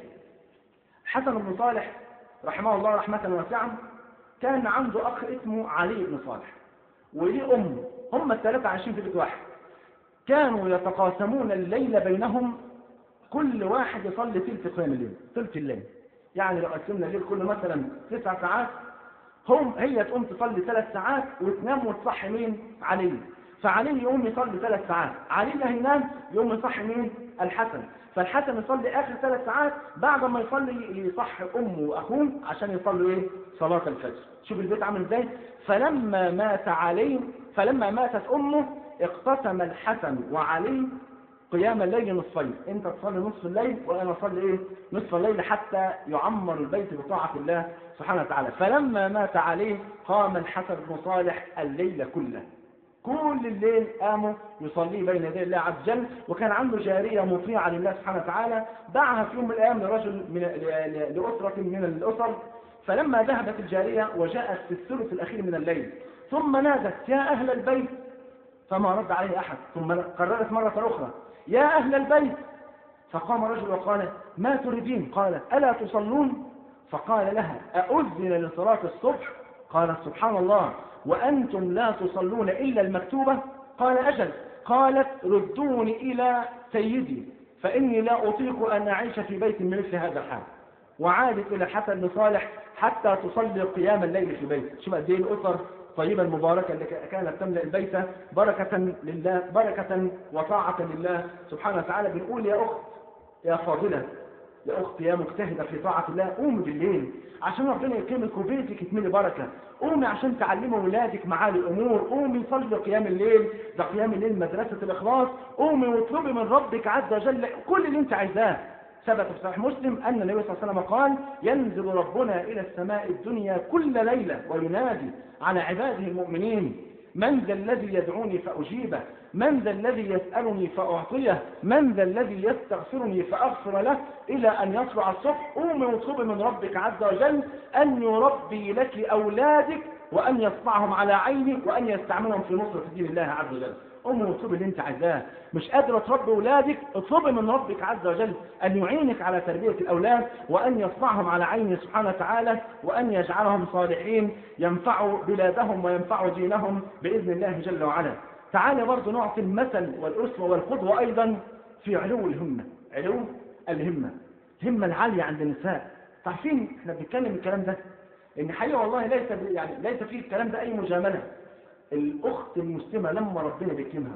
حسن بن صالح رحمه الله رحمة واسعة كان عنده أخ اسمه علي بن صالح وليه أم هم الثلاثة عايشين في بيت واحد كانوا يتقاسمون الليل بينهم كل واحد يصلي ثلث قيام الليل ثلث الليل يعني لو قسمنا الليل كله مثلا تسع ساعات هم هي تقوم تصلي ثلاث ساعات وتنام وتصحي مين علي فعلي يقوم يصلي ثلاث ساعات علي اللي هينام يقوم يصحي مين الحسن فالحسن يصلي اخر ثلاث ساعات بعد ما يصلي يصحي امه واخوه عشان يصلوا ايه صلاه الفجر شوف البيت عامل ازاي فلما مات علي فلما ماتت امه اقتسم الحسن وعلي قيام الليل نصفين انت تصلي نصف الليل وانا اصلي ايه نصف الليل حتى يعمر البيت بطاعه الله سبحانه وتعالى فلما مات عليه قام الحسن بن صالح الليل كله كل الليل قاموا يصلي بين يدي الله عز وجل وكان عنده جارية مطيعة لله سبحانه وتعالى باعها في يوم من الأيام لرجل من لأسرة من الأسر فلما ذهبت الجارية وجاءت في الثلث الأخير من الليل ثم نادت يا أهل البيت فما رد عليه أحد ثم قررت مرة أخرى يا أهل البيت فقام رجل وقال ما تريدين قالت ألا تصلون فقال لها أؤذن لصلاة الصبح قالت سبحان الله وأنتم لا تصلون إلا المكتوبة قال أجل قالت ردوني إلى سيدي فإني لا أطيق أن أعيش في بيت من مثل هذا الحال وعادت إلى حسن بن صالح حتى تصلي قيام الليل في بيت شوف قد ايه الأسر طيبة المباركة اللي كانت تملأ البيت بركة لله بركة وطاعة لله سبحانه وتعالى بنقول يا أخت يا فاضلة يا أخت يا مجتهدة في طاعة الله قومي بالليل عشان ربنا يكرمك وبيتك يتملي بركة قومي عشان تعلمي ولادك معالي الأمور قومي صلي قيام الليل ده قيام الليل مدرسة الإخلاص قومي واطلبي من ربك عز وجل كل اللي انت عايزاه ثبت في صحيح مسلم أن النبي صلى الله عليه وسلم قال ينزل ربنا إلى السماء الدنيا كل ليلة وينادي على عباده المؤمنين من ذا الذي يدعوني فأجيبه من ذا الذي يسألني فأعطيه من ذا الذي يستغفرني فأغفر له إلى أن يطلع الصبح قومي واطلبي من ربك عز وجل أن يربي لك أولادك وأن يصنعهم على عيني وأن يستعملهم في نصرة دين الله عز وجل قومي واطلبي اللي انت عايزاه مش قادرة تربي أولادك اطلبي من ربك عز وجل أن يعينك على تربية الأولاد وأن يصنعهم على عينه سبحانه وتعالى وأن يجعلهم صالحين ينفعوا بلادهم وينفعوا دينهم بإذن الله جل وعلا تعالى برضه نعطي المثل والأسوة والقدوة أيضا في علو الهمة علو الهمة الهمة العالية عند النساء عارفين احنا بنتكلم الكلام ده ان حقيقة والله ليس يعني ليس فيه الكلام ده أي مجاملة الأخت المسلمة لما ربنا بيكرمها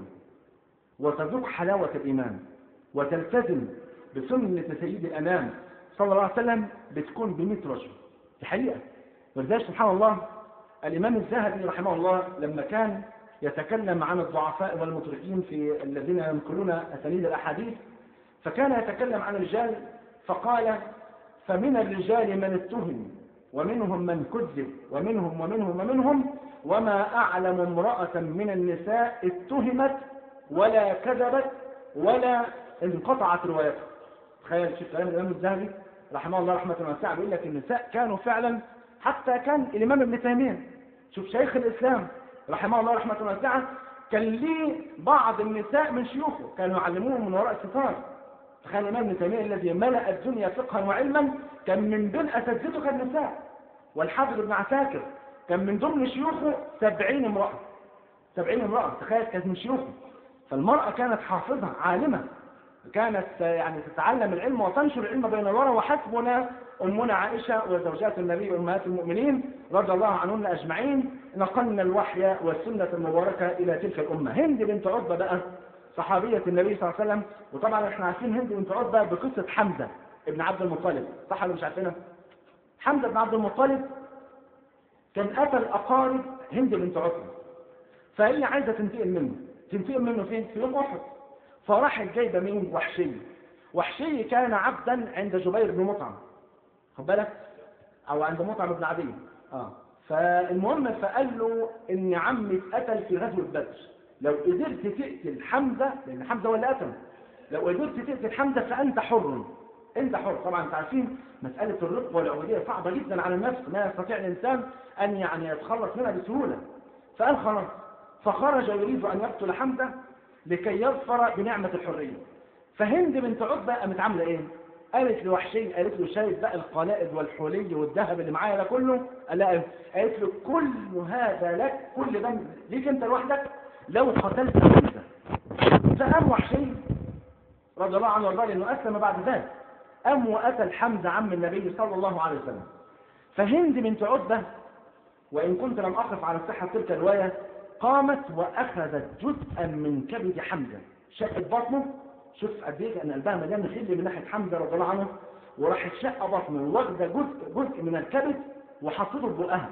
وتذوق حلاوة الإيمان وتلتزم بسنة سيد الأنام صلى الله عليه وسلم بتكون بمئة رجل دي حقيقة ولذلك سبحان الله الإمام الذهبي رحمه الله لما كان يتكلم عن الضعفاء والمتركين في الذين ينقلون أسانيد الأحاديث فكان يتكلم عن الرجال فقال فمن الرجال من اتهم ومنهم من كذب ومنهم ومنهم ومنهم وما أعلم امرأة من النساء اتهمت ولا كذبت ولا انقطعت روايتها تخيل شوف كلام الإمام الذهبي رحمه الله رحمة واسعة بيقول لك النساء كانوا فعلا حتى كان الإمام ابن تيمية شوف شيخ الإسلام رحمه الله رحمة واسعة كان ليه بعض النساء من شيوخه كانوا يعلموهم من وراء الستار تخيل الإمام ابن تيمية الذي ملأ الدنيا فقها وعلما كان من بين أساتذته كان النساء والحافظ ابن عساكر كان من ضمن شيوخه سبعين امرأة سبعين امرأة تخيل كانت من شيوخه فالمرأة كانت حافظة عالمة كانت يعني تتعلم العلم وتنشر العلم بين الورى وحسبنا أمنا عائشة وزوجات النبي وأمهات المؤمنين رضي الله عنهن أجمعين نقلنا الوحي والسنة المباركة إلى تلك الأمة هند بنت عتبة بقى صحابية النبي صلى الله عليه وسلم وطبعا احنا عارفين هند بنت عتبة بقصة حمزة ابن عبد المطلب صح ولا مش عارفينها؟ حمزة بن عبد المطلب كان قتل أقارب هند بنت عتبة فهي عايزة تنتقم منه تنتقم منه فين؟ في يوم أحد فراحت جايبة مين؟ وحشي وحشي كان عبدا عند جبير بن مطعم خد بالك؟ أو عند مطعم بن عدي اه فالمهم فقال له إن عمي اتقتل في غزوة بدر لو قدرت تقتل حمزة لأن حمزة هو اللي قتله لو قدرت تقتل حمزة فأنت حر انت حر طبعا انت عارفين مسألة الرق والعبودية صعبة جدا على النفس ما يستطيع الإنسان أن يعني يتخلص منها بسهولة فقال خلاص فخرج يريد أن يقتل حمزة لكي يظفر بنعمة الحرية فهند بنت عتبة قامت عاملة إيه؟ قالت لوحشي قالت له شايف بقى القلائد والحلي والذهب اللي معايا ده كله قال لها قالت له كل هذا لك كل ده ليك انت لوحدك لو قتلت حمزة فقام وحشي رضي الله عنه وارضاه لانه اسلم بعد ذلك قام وقتل حمزة عم النبي صلى الله عليه وسلم فهند بنت عتبة وإن كنت لم أقف على صحة تلك الرواية قامت وأخذت جزءا من كبد حمزة شقت بطنه شوف قد ايه كان قلبها مليان خل من ناحية حمزة رضي الله عنه وراحت شق بطنه واخده جزء جزء من الكبد وحطته في بقها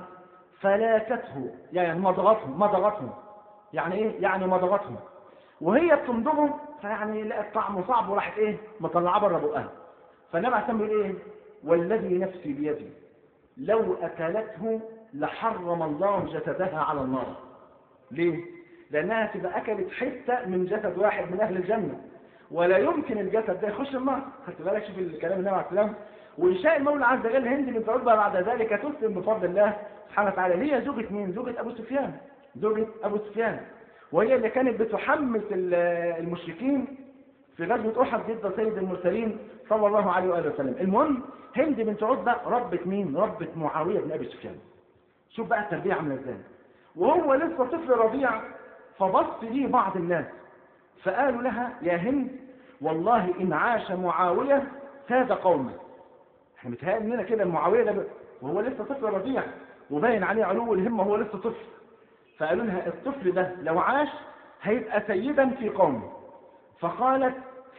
فلاكته يعني مضغته مضغته يعني ايه يعني مضغته وهي بتمضغه فيعني لقت طعمه صعب وراحت ايه مطلعاه بره بقها فالنبي عليه الصلاه ايه والذي نفسي بيدي لو اكلته لحرم الله جسدها على النار ليه لانها تبقى اكلت حته من جسد واحد من اهل الجنه ولا يمكن الجسد ده يخش النار خدت بالك شوف الكلام النبي عليه السلام وإنشاء المولى عز وجل هند بنت عتبة بعد ذلك تسلم بفضل الله سبحانه وتعالى هي زوجة مين؟ زوجة أبو سفيان زوجة أبو سفيان وهي اللي كانت بتحمس ال- المشركين في غزوة أحد ضد سيد المرسلين صلى الله عليه وآله وسلم المهم هند بنت عتبة ربت مين؟ ربت معاوية بن أبي سفيان شوف بقى التربية عاملة ازاي وهو لسه طفل رضيع فبص ليه بعض الناس فقالوا لها يا هند والله إن عاش معاوية ساد قومه احنا متهيأ لنا كده معاوية ده ب- وهو لسه طفل رضيع وباين عليه علو الهمة وهو لسه طفل فقالوا لها الطفل ده لو عاش هيبقى سيدا في قومه فقالت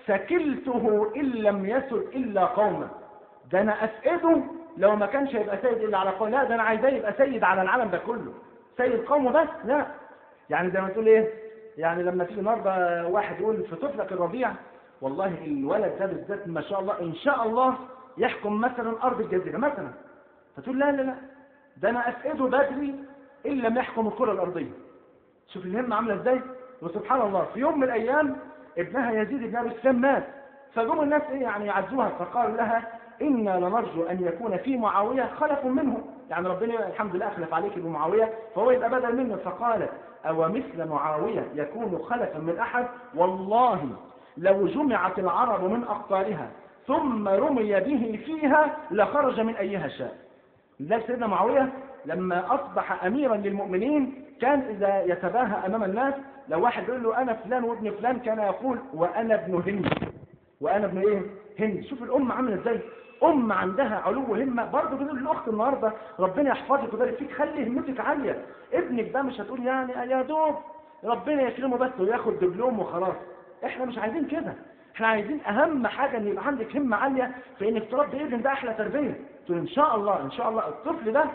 سكلته إن لم يسد إلا قومه ده أنا أفقده لو ما كانش هيبقى سيد إلا على قومه لا ده أنا عايزاه يبقى سيد على العالم ده كله سيد قومه بس لا يعني زي ما تقول إيه يعني لما تيجي النهارده واحد يقول في طفلك الرضيع والله الولد ده بالذات ما شاء الله إن شاء الله يحكم مثلا أرض الجزيرة مثلا فتقول لا لا لا ده أنا أفقده بدري إن لم يحكم الكرة الأرضية شوف الهمة عاملة ازاي وسبحان الله في يوم من الأيام ابنها يزيد بن أبي سفيان مات فجم الناس إيه يعني يعزوها فقالوا لها إنا لنرجو أن يكون في معاوية خلف منه يعني ربنا الحمد لله أخلف عليك بمعاوية فهو يبقى بدل منه فقالت أو مثل معاوية يكون خلفا من أحد والله لو جمعت العرب من أقطارها ثم رمي به فيها لخرج من أيها شاء لذلك سيدنا معاوية لما أصبح أميرا للمؤمنين كان إذا يتباهى أمام الناس لو واحد يقول له أنا فلان وابن فلان كان يقول وأنا ابن هند وأنا ابن إيه؟ هند شوف الأم عاملة إزاي أم عندها علو همة برضه بنقول للأخت النهاردة ربنا يحفظك ويبارك فيك خلي همتك عالية ابنك ده مش هتقول يعني يا دوب ربنا يكرمه بس وياخد دبلوم وخلاص احنا مش عايزين كده احنا عايزين اهم حاجة ان يبقى عندك همة عالية في انك تربي ابن ده احلى تربية تقول ان شاء الله ان شاء الله الطفل ده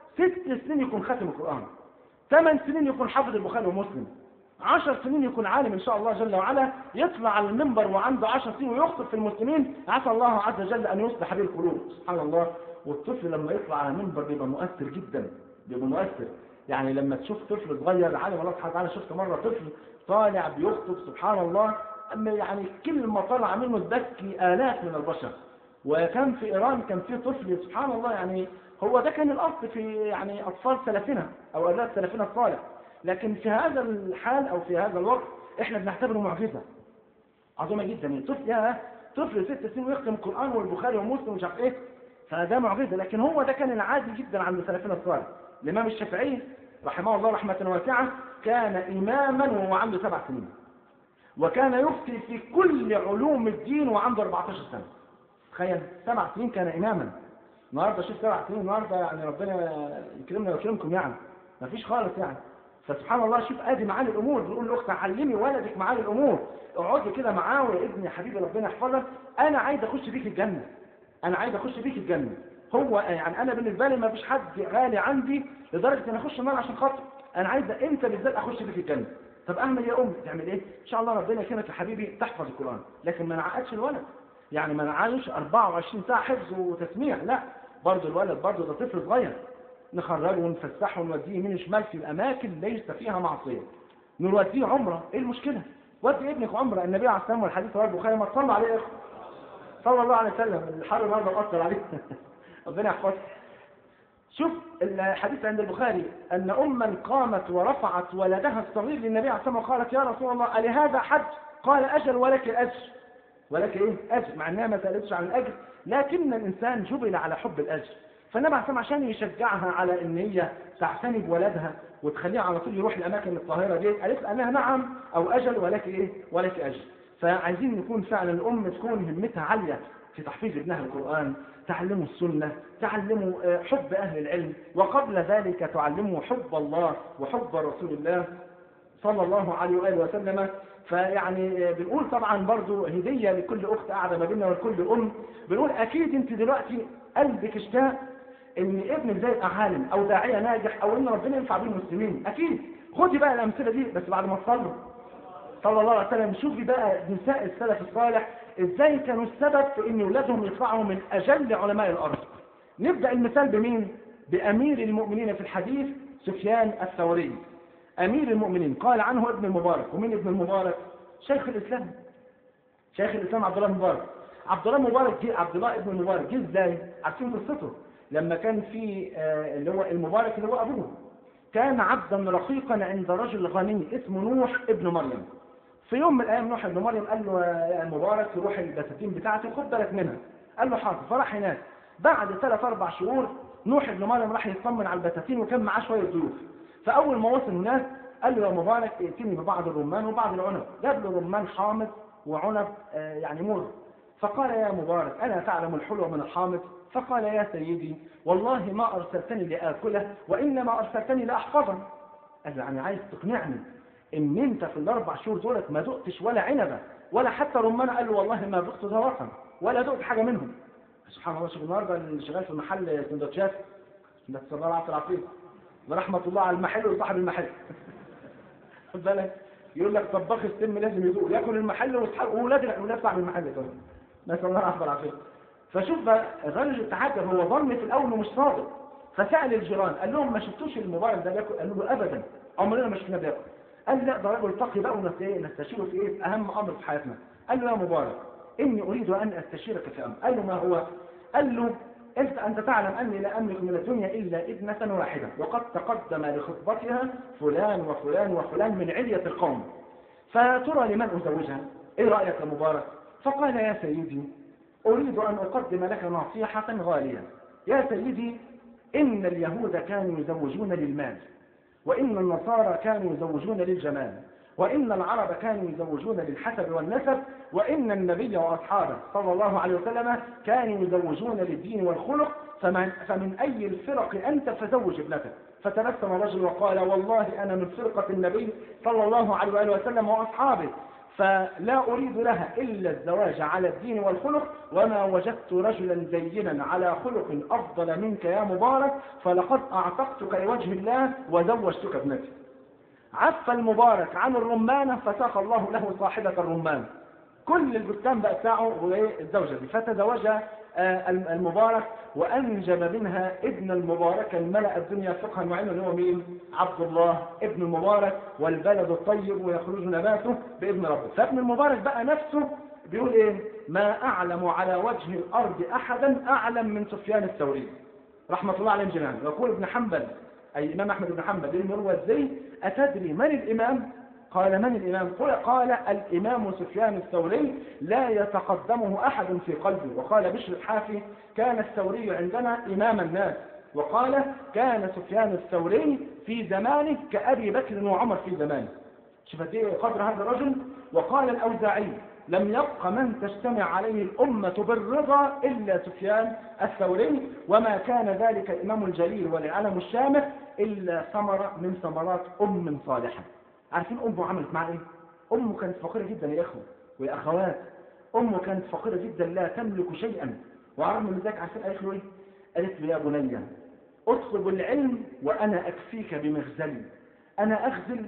ست سنين يكون خاتم القرآن ثمان سنين يكون حافظ البخاري ومسلم عشر سنين يكون عالم ان شاء الله جل وعلا يطلع على المنبر وعنده عشر سنين ويخطب في المسلمين عسى الله عز وجل ان يصلح به القلوب سبحان الله والطفل لما يطلع على المنبر بيبقى مؤثر جدا بيبقى مؤثر يعني لما تشوف طفل صغير عالم الله سبحانه وتعالى شفت مره طفل طالع بيخطب سبحان الله اما يعني كلمه طالعه منه تبكي الاف من البشر وكان في ايران كان في طفل سبحان الله يعني هو ده كان الاصل في يعني اطفال سلفنا او اولاد سلفنا الصالح لكن في هذا الحال او في هذا الوقت احنا بنعتبره معجزه عظيمه جدا يعني طفل يا طفل ست سنين ويختم القران والبخاري ومسلم ومش عارف ايه فده معجزه لكن هو ده كان العادي جدا عند سلفنا الصالح الامام الشافعي رحمه الله رحمه واسعه كان اماما وهو عنده سبع سنين وكان يفتي في كل علوم الدين وعنده 14 سنه تخيل سبع سنين كان اماما النهارده شوف سبع سنين النهارده يعني ربنا يكرمنا ويكرمكم يعني ما فيش خالص يعني فسبحان الله شوف ادي معالي الامور بيقول لاختها علمي ولدك معالي الامور اقعدي كده معاه يا ابني يا حبيبي ربنا يحفظك انا عايز اخش بيك الجنه انا عايز اخش بيك الجنه هو يعني انا بالنسبه لي ما فيش حد غالي عندي لدرجه ان اخش النار عشان خاطر انا عايز انت بالذات اخش بيك الجنه طب اعمل يا ام تعمل ايه ان شاء الله ربنا يكرمك يا حبيبي تحفظ القران لكن ما نعقدش الولد يعني ما نعيش 24 ساعه حفظ وتسميع لا برضه الولد برضه ده طفل صغير نخرجه ونفسحه ونوديه يمين شمال في الاماكن ليس فيها معصيه نوديه عمره ايه المشكله ودي ابنك عمره النبي عليه الصلاه والحديث رواه البخاري ما تصلى عليه يا اخو صلى الله عليه وسلم الحر النهارده مأثر عليه ربنا يحفظك شوف الحديث عند البخاري أن أما قامت ورفعت ولدها الصغير للنبي عليه الصلاة والسلام وقالت يا رسول الله ألهذا حج قال أجل ولك الأجر ولك إيه أجر مع أنها ما سألتش عن الأجر لكن الإنسان جبل على حب الأجر فالنبي عليه الصلاة عشان يشجعها على أن هي تعتني بولدها وتخليها على طول يروح الأماكن الطاهرة دي قالت لها نعم أو أجل ولك إيه ولك أجر فعايزين نكون فعلا الأم تكون همتها عالية في تحفيظ ابنها القرآن تعلموا السنة تعلموا حب أهل العلم وقبل ذلك تعلموا حب الله وحب رسول الله صلى الله عليه وآله وسلم فيعني بنقول طبعا برضو هدية لكل أخت قاعدة ما بيننا ولكل أم بنقول أكيد أنت دلوقتي قلبك اشتاق إن ابنك ده يبقى عالم أو داعية ناجح أو إن ربنا ينفع بيه المسلمين أكيد خدي بقى الأمثلة دي بس بعد ما تصلوا صلى الله عليه وسلم شوفي بقى نساء السلف الصالح ازاي كانوا السبب في ان اولادهم يطلعوا من اجل علماء الارض نبدا المثال بمين بامير المؤمنين في الحديث سفيان الثوري امير المؤمنين قال عنه ابن المبارك ومين ابن المبارك شيخ الاسلام شيخ الاسلام عبد الله المبارك عبد الله المبارك جه عبد الله ابن المبارك جه ازاي عارفين قصته لما كان في آه اللي هو المبارك اللي هو ابوه كان عبدا رقيقا عند رجل غني اسمه نوح ابن مريم في يوم من الايام نوح ابن مريم قال له يا مبارك روح البساتين بتاعتي خد بالك منها قال له حاضر فراح هناك بعد ثلاث اربع شهور نوح ابن مريم راح يطمن على البساتين وكان معاه شويه ضيوف فاول ما وصل هناك قال له يا مبارك ائتني ببعض الرمان وبعض العنب جاب له رمان حامض وعنب آه، يعني مر فقال يا مبارك ألا تعلم الحلو من الحامض فقال يا سيدي والله ما أرسلتني لآكله وإنما أرسلتني لأحفظه قال له يعني عايز تقنعني إن أنت في الأربع شهور دولت ما دقتش ولا عنبة ولا حتى رمان قال له والله ما دقت ذواقا ولا دقت حاجة منهم سبحان الله شوف النهارده اللي شغال في محل سندوتشات ده تصبر عبد العفيف ورحمة الله على المحل وصاحب المحل خد بالك يقول لك طباخ السم لازم يدوق ياكل المحل واصحاب واولاد الاولاد صاحب المحل كمان نسال الله العافيه والعافيه فشوف بقى الراجل التعجب هو ظن في الاول انه مش صادق فسال الجيران قال لهم ما شفتوش الموبايل ده بياكل قالوا له ابدا عمرنا ما شفناه بياكل قال لا ده راجل تقي بقى ونست- إيه؟ نستشيره في ايه في اهم امر في حياتنا قال له يا مبارك اني اريد ان استشيرك في امر قال له ما هو قال له انت انت تعلم اني لا املك من الدنيا الا ابنه واحده وقد تقدم لخطبتها فلان وفلان وفلان من عليه القوم فترى لمن ازوجها ايه رايك يا مبارك فقال يا سيدي اريد ان اقدم لك نصيحه غاليه يا سيدي ان اليهود كانوا يزوجون للمال وإن النصارى كانوا يزوجون للجمال وإن العرب كانوا يزوجون للحسب والنسب وإن النبي وأصحابه صلى الله عليه وسلم كانوا يزوجون للدين والخلق فمن, فمن أي الفرق أنت فزوج ابنتك فتبسم الرجل وقال والله أنا من فرقة النبي صلى الله عليه وآله وسلم وأصحابه فلا أريد لها إلا الزواج على الدين والخلق وما وجدت رجلا زينا على خلق أفضل منك يا مبارك فلقد أعتقتك لوجه الله وزوجتك ابنتي عف المبارك عن الرمانة فساق الله له صاحبة الرمان كل البستان بقى بتاعه هو ايه الزوجة دي فتزوج آه، المبارك وأنجب منها ابن المبارك الملأ الدنيا فقها وعلما اللي هو مين؟ عبد الله ابن المبارك والبلد الطيب ويخرج نباته بإذن ربه فابن المبارك بقى نفسه بيقول ايه؟ ما أعلم على وجه الأرض أحدا أعلم من سفيان الثوري رحمة الله عليهم جميعا يقول ابن حنبل أي الإمام أحمد بن حنبل للمروزي أتدري من الإمام؟ قال من الإمام؟ قال, قال الإمام سفيان الثوري لا يتقدمه أحد في قلبي وقال بشر الحافي كان الثوري عندنا إمام الناس وقال كان سفيان الثوري في زمانه كأبي بكر وعمر في زمانه شوف قد ايه قدر هذا الرجل وقال الأوزاعي لم يبق من تجتمع عليه الأمة بالرضا إلا سفيان الثوري وما كان ذلك الإمام الجليل والعالم الشامخ إلا ثمرة من ثمرات أم صالحة عارفين أمه عملت معاه إيه؟ أمه كانت فقيرة جدا يا إخوة ويا أخوات أمه كانت فقيرة جدا لا تملك شيئا وعرف من ذلك عارفين قالت له إيه؟ قالت له يا بني اطلب العلم وأنا أكفيك بمغزلي أنا أغزل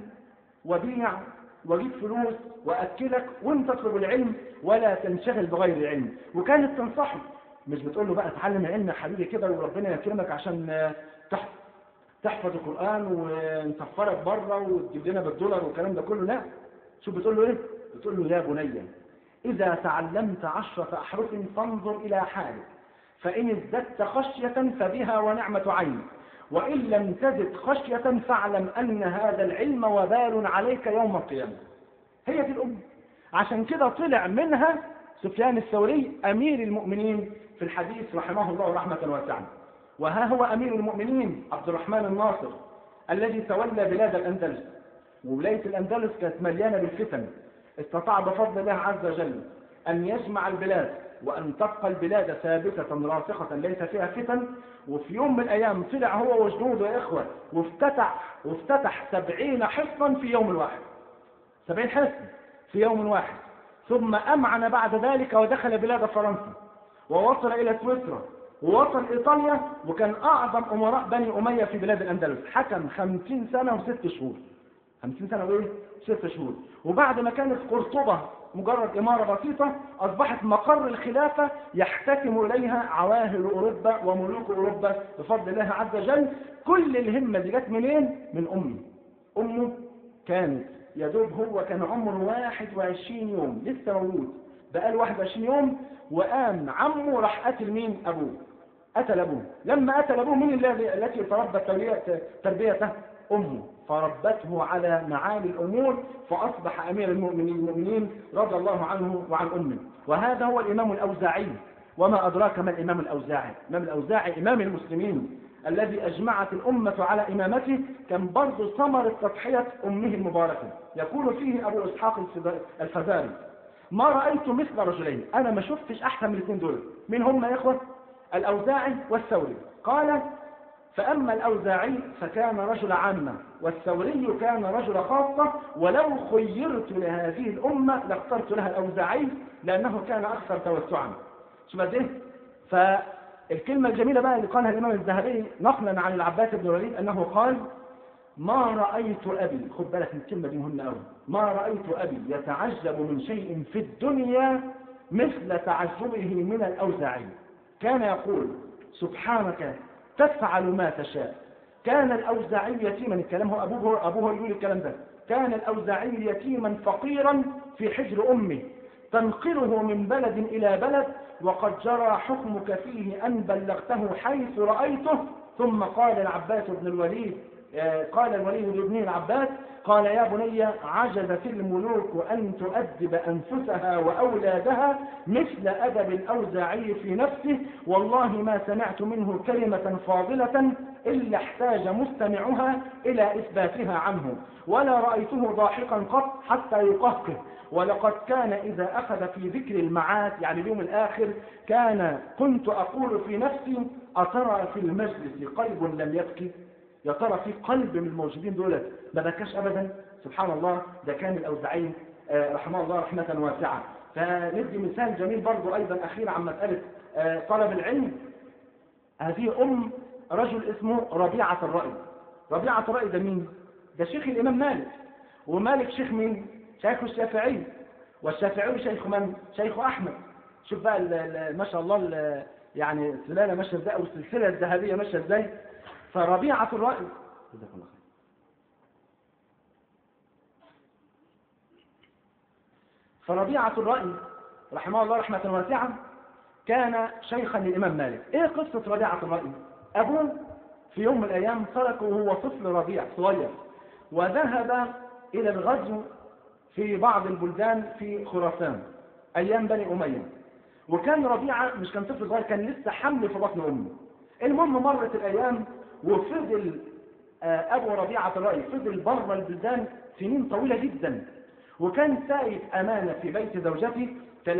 وبيع واجيب فلوس واكلك وانت اطلب العلم ولا تنشغل بغير العلم وكانت تنصحه مش بتقول له بقى اتعلم العلم يا حبيبي كده وربنا يكرمك عشان تحفظ تحفظ القران ونسفرك بره وتجيب لنا بالدولار والكلام ده كله لا شوف بتقول له ايه بتقول له يا بني اذا تعلمت عشرة احرف فانظر الى حالك فان ازددت خشية فبها ونعمة عين وإن لم تزد خشية فاعلم أن هذا العلم وبال عليك يوم القيامة هي دي الأم عشان كده طلع منها سفيان الثوري أمير المؤمنين في الحديث رحمه الله رحمة واسعة وها هو أمير المؤمنين عبد الرحمن الناصر الذي تولى بلاد الأندلس وولاية الأندلس كانت مليانة بالفتن استطاع بفضل الله عز وجل أن يجمع البلاد وأن تبقى البلاد ثابتة راسخة ليس فيها فتن وفي يوم من الأيام طلع هو وجنوده يا إخوة وافتتح وافتتح سبعين حصنا في يوم واحد سبعين حصن في يوم واحد ثم أمعن بعد ذلك ودخل بلاد فرنسا ووصل إلى سويسرا ووصل إيطاليا وكان أعظم أمراء بني أمية في بلاد الأندلس حكم خمسين سنة وست شهور خمسين سنة وإيه؟ ست شهور وبعد ما كانت قرطبة مجرد إمارة بسيطة أصبحت مقر الخلافة يحتكم إليها عواهل أوروبا وملوك أوروبا بفضل الله عز وجل كل الهمة دي جت منين؟ من أمه أمه كانت يدوب هو كان عمره 21 يوم لسه مولود بقى له 21 يوم وقام عمه راح قتل مين؟ أبوه قتل أبوه لما قتل أبوه مين الذي التي تربى تربيته؟ أمه فربته على معالي الأمور فأصبح أمير المؤمنين المؤمنين رضي الله عنه وعن أمه وهذا هو الإمام الأوزاعي وما أدراك ما الإمام الأوزاعي الإمام الأوزاعي إمام المسلمين الذي أجمعت الأمة على إمامته كان برضه ثمرة تضحية أمه المباركة يقول فيه أبو إسحاق الفزاري ما رأيت مثل رجلين أنا ما شفتش أحسن من الاثنين دول مين هم يا إخوة الأوزاعي والثوري قال فأما الأوزاعي فكان رجل عامة والثوري كان رجل خاصة ولو خيرت لهذه الأمة لاخترت لها الأوزاعي لأنه كان أكثر توسعا شوف قد إيه فالكلمة الجميلة بقى اللي قالها الإمام الذهبي نقلا عن العباس بن الوليد أنه قال ما رأيت أبي خد بالك من الكلمة دي مهمة أوي ما رأيت أبي يتعجب من شيء في الدنيا مثل تعجبه من الأوزاعي كان يقول سبحانك تفعل ما تشاء كان الأوزاعي يتيما الكلام هو أبوه, أبوه يقول الكلام ده كان الأوزاعي يتيما فقيرا في حجر أمه تنقله من بلد إلى بلد وقد جرى حكمك فيه أن بلغته حيث رأيته ثم قال العباس بن الوليد قال الوليد لابنه العباس قال يا بني عجزت الملوك أن تؤدب أنفسها وأولادها مثل أدب الأوزاعي في نفسه والله ما سمعت منه كلمة فاضلة إلا احتاج مستمعها إلى إثباتها عنه ولا رأيته ضاحكا قط حتى يقهقه ولقد كان إذا أخذ في ذكر المعاد يعني اليوم الآخر كان كنت أقول في نفسي أترى في المجلس قلب لم يبكي يا ترى في قلب من الموجودين دول ما بكاش ابدا سبحان الله ده كان الاوزاعي رحمه الله رحمه واسعه فندي مثال جميل برضه ايضا اخيرا عن مساله طلب العلم هذه ام رجل اسمه ربيعه الراي ربيعه الراي ده مين ده شيخ الامام مالك ومالك شيخ مين شيخ الشافعي والشافعي شيخ من شيخ احمد شوف بقى ما شاء الله يعني السلاله ماشيه ازاي او السلسله الذهبيه ماشيه ازاي فربيعة الرأي جزاك الله خير فربيعة الرأي رحمه الله رحمة واسعة كان شيخا للإمام مالك إيه قصة ربيعة الرأي أبوه في يوم من الأيام تركه وهو طفل ربيع صغير وذهب إلى الغزو في بعض البلدان في خراسان أيام بني أمية وكان ربيعة مش كان طفل صغير كان لسه حمل في بطن أمه المهم مرت الأيام وفضل أبو ربيعة الرأي فضل بره البلدان سنين طويلة جدا وكان سايب أمانة في بيت زوجته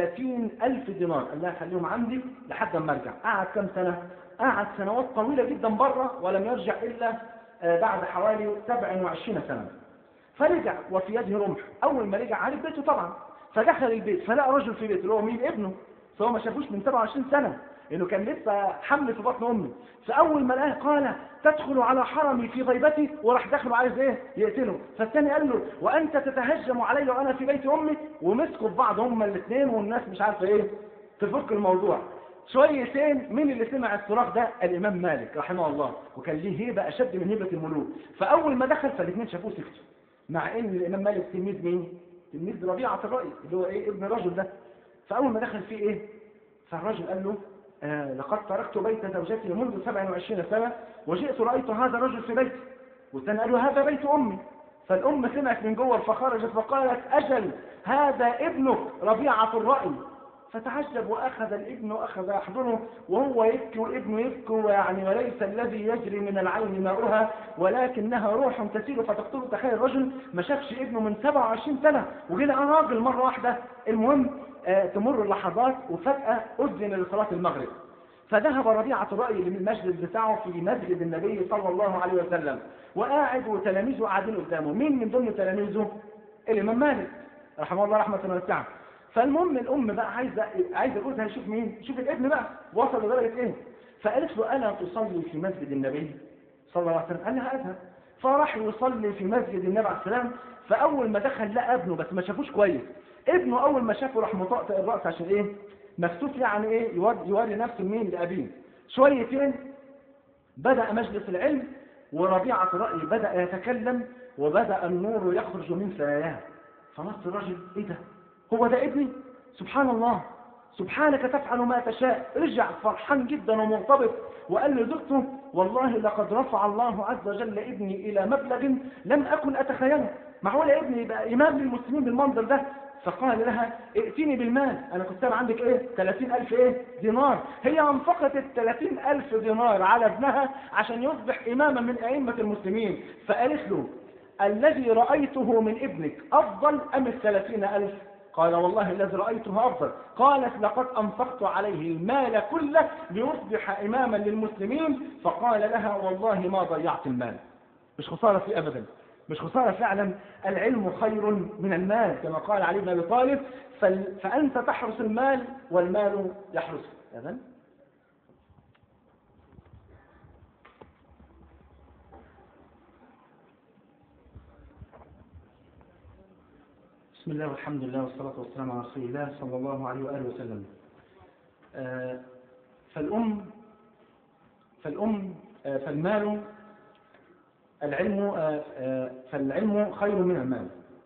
30 ألف دينار قال لها خليهم عندي لحد ما أرجع قعد كم سنة؟ قعد سنوات طويلة جدا بره ولم يرجع إلا بعد حوالي 27 سنة فرجع وفي يده رمح أول ما رجع عارف بيته طبعا فدخل البيت فلقى رجل في بيته اللي هو مين ابنه فهو ما شافوش من 27 سنة لأنه كان لسه حمل في بطن أمه فأول ما لقاه قال تدخل على حرمي في غيبتي وراح دخله عايز إيه يقتله فالثاني قال له وأنت تتهجم علي وأنا في بيت أمي ومسكوا في بعض هما الاثنين والناس مش عارفة إيه تفك الموضوع شويتين مين اللي سمع الصراخ ده الإمام مالك رحمه الله وكان ليه هيبة أشد من هيبة الملوك فأول ما دخل فالاثنين شافوه سكتوا مع إن الإمام مالك تلميذ مين؟ تلميذ ربيعة الرأي اللي هو إيه ابن الرجل ده فأول ما دخل فيه إيه؟ فالرجل قال له آه لقد تركت بيت زوجتي منذ 27 سنة وجئت رأيت هذا الرجل في بيتي والثاني قال له هذا بيت أمي فالأم سمعت من جوه فخرجت فقالت أجل هذا ابنك ربيعة الرأي فتعجب وأخذ الابن وأخذ يحضنه وهو يبكي والابن يبكي ويعني وليس الذي يجري من العين ماؤها ولكنها روح تسيل فتقتل تخيل الرجل ما شافش ابنه من 27 سنة وجي لقى راجل مرة واحدة المهم آه تمر اللحظات وفجأة أذن لصلاة المغرب فذهب ربيعة الرأي للمسجد بتاعه في مسجد النبي صلى الله عليه وسلم وقاعد وتلاميذه قاعدين قدامه مين من ضمن تلاميذه الإمام مالك رحمه الله رحمة واسعة فالمهم الأم بقى عايزة عايزة جوزها يشوف مين يشوف الابن بقى وصل لدرجة إيه فقالت له ألا تصلي في مسجد النبي صلى الله عليه وسلم قال لها أذهب فراح يصلي في مسجد النبي عليه السلام فأول ما دخل لقى ابنه بس ما شافوش كويس ابنه أول ما شافه راح مطقطق الرأس عشان إيه مكتوب يعني إيه يوري, يوري نفسه مين لأبيه شويتين بدأ مجلس العلم وربيعة الرأي بدأ يتكلم وبدأ النور يخرج من ثناياه فنص الرجل إيه ده هو ده ابني سبحان الله سبحانك تفعل ما تشاء رجع فرحان جدا ومرتبط وقال لزوجته والله لقد رفع الله عز وجل ابني إلى مبلغ لم أكن أتخيله معقول ابني يبقى إمام للمسلمين بالمنظر ده فقال لها ائتني بالمال أنا كنت أنا عندك إيه 30 ألف إيه دينار هي أنفقت ال 30 ألف دينار على ابنها عشان يصبح إماما من أئمة المسلمين فقالت له الذي رأيته من ابنك أفضل أم الثلاثين ألف قال والله الذي رأيته أفضل قالت لقد أنفقت عليه المال كله ليصبح إماما للمسلمين فقال لها والله ما ضيعت المال مش خسارة في أبدا مش خسارة فعلا العلم خير من المال كما قال علي بن أبي طالب فأنت تحرس المال والمال يحرسك أذن بسم الله والحمد لله والصلاة والسلام على رسول الله صلى الله عليه وآله وسلم آه فالأم فالأم آه فالمال العلم آه فالعلم خير من المال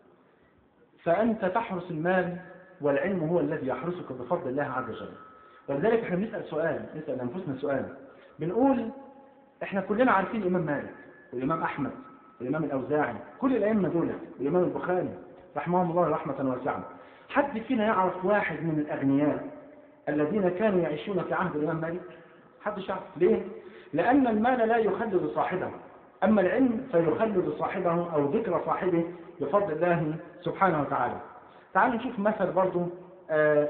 فأنت تحرس المال والعلم هو الذي يحرسك بفضل الله عز وجل ولذلك احنا بنسأل سؤال نسأل أنفسنا سؤال بنقول احنا كلنا عارفين الإمام مالك والإمام أحمد والإمام الأوزاعي كل الأئمة دول والإمام البخاري رحمهم الله رحمة واسعة حد فينا يعرف واحد من الأغنياء الذين كانوا يعيشون في عهد الإمام مالك حد يعرف ليه؟ لأن المال لا يخلد صاحبه أما العلم فيخلد صاحبه أو ذكر صاحبه بفضل الله سبحانه وتعالى تعالوا نشوف مثل برضو آه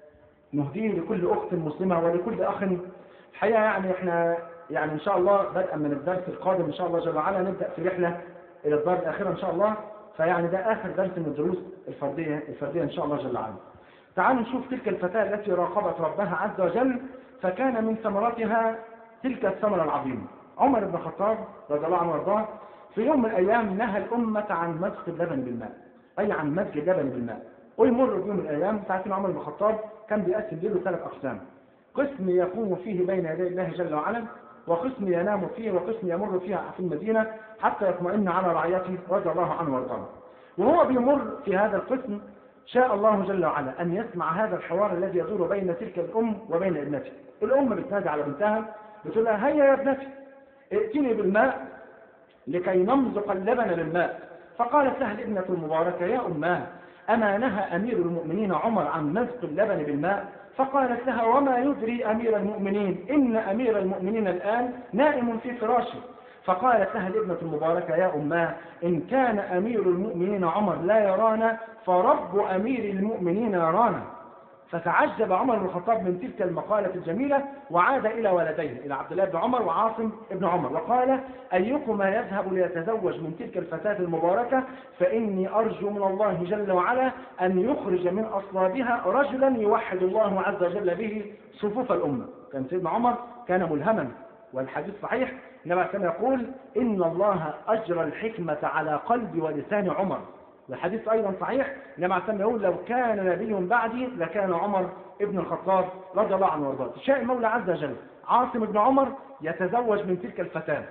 نهديه لكل أخت مسلمة ولكل أخ الحقيقة يعني احنا يعني إن شاء الله بدءا من الدرس القادم إن شاء الله جل وعلا نبدأ في رحلة إلى الدار الآخرة إن شاء الله فيعني ده آخر درس من الدروس الفردية الفردية إن شاء الله جل وعلا تعالوا نشوف تلك الفتاة التي راقبت ربها عز وجل فكان من ثمرتها تلك الثمرة العظيمة عمر بن الخطاب رضي الله عنه وارضاه في يوم من الأيام نهى الأمة عن مزق اللبن بالماء أي عن مزج اللبن بالماء ويمر بيوم من الأيام تعرفين عمر بن الخطاب كان بيقسم ليله ثلاث أقسام قسم يقوم فيه بين يدي الله جل وعلا وقسم ينام فيه وقسم يمر فيها في المدينة حتى يطمئن على رعيته رضي الله عنه وارضاه وهو بيمر في هذا القسم شاء الله جل وعلا أن يسمع هذا الحوار الذي يدور بين تلك الأم وبين ابنتها الأم بتنادي على بنتها بتقول لها هيا يا ابنتي ائتني بالماء لكي نمزق اللبن بالماء فقالت لها الابنة المباركة يا أماه أما نهى أمير المؤمنين عمر عن مزق اللبن بالماء فقالت لها وما يدري أمير المؤمنين إن أمير المؤمنين الآن نائم في فراشه فقالت لها الابنة المباركة يا أماه إن كان أمير المؤمنين عمر لا يرانا فرب أمير المؤمنين يرانا فتعجب عمر بن الخطاب من تلك المقالة الجميلة وعاد إلى ولديه إلى عبد الله بن عمر وعاصم بن عمر وقال أيكما يذهب ليتزوج من تلك الفتاة المباركة فإني أرجو من الله جل وعلا أن يخرج من أصلابها رجلا يوحد الله عز وجل به صفوف الأمة كان سيدنا عمر كان ملهما والحديث صحيح إنما كان يقول إن الله أجرى الحكمة على قلب ولسان عمر والحديث أيضا صحيح إنما كان يقول لو كان نبي بعدي لكان عمر ابن الخطاب رضي الله عنه وارضاه شاء المولى عز وجل عاصم بن عمر يتزوج من تلك الفتاة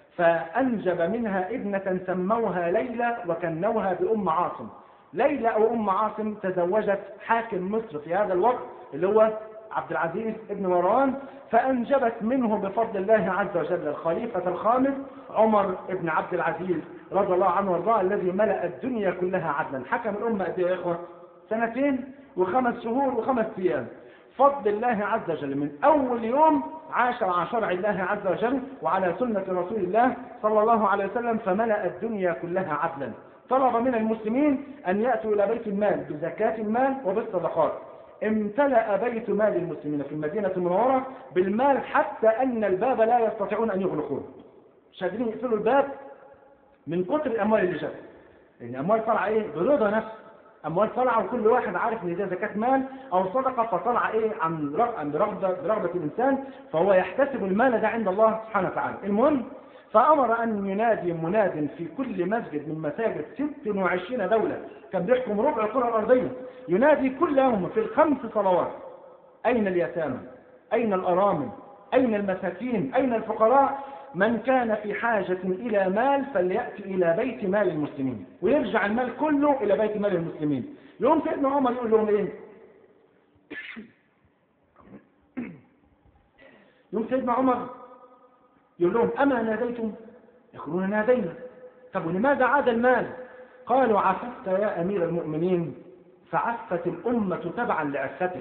فأنجب منها ابنة سموها ليلى وكنوها بأم عاصم ليلى أو أم عاصم تزوجت حاكم مصر في هذا الوقت اللي هو عبد العزيز ابن مروان فأنجبت منه بفضل الله عز وجل الخليفة الخامس عمر ابن عبد العزيز رضي الله عنه وارضاه الذي ملأ الدنيا كلها عدلا حكم الأمة قد يا إخوة سنتين وخمس شهور وخمس أيام فضل الله عز وجل من أول يوم عاش على شرع الله عز وجل وعلى سنة رسول الله صلى الله عليه وسلم فملأ الدنيا كلها عدلا طلب من المسلمين أن يأتوا إلى بيت المال بزكاة المال وبالصدقات امتلأ بيت مال المسلمين في المدينة المنورة بالمال حتى أن الباب لا يستطيعون أن يغلقوه مش قادرين يقفلوا الباب من كتر الأموال اللي جت لأن الأموال طالعة إيه برضا نفس أموال طالعة وكل واحد عارف إن ده زكاة مال أو صدقة فطالعة إيه عن عن برغبة برغبة الإنسان فهو يحتسب المال ده عند الله سبحانه وتعالى المهم فأمر أن ينادي مناد في كل مسجد من مساجد 26 دولة كان بيحكم ربع الكرة الأرضية ينادي كل يوم في الخمس صلوات أين اليتامى أين الأرامل أين المساكين أين الفقراء من كان في حاجة إلى مال فليأتي إلى بيت مال المسلمين ويرجع المال كله إلى بيت مال المسلمين يوم سيدنا عمر يقول لهم إيه يوم سيدنا عمر يقول لهم أما ناديتم يقولون نادينا طب ولماذا عاد المال قالوا عففت يا أمير المؤمنين فعفت الأمة تبعا لعفته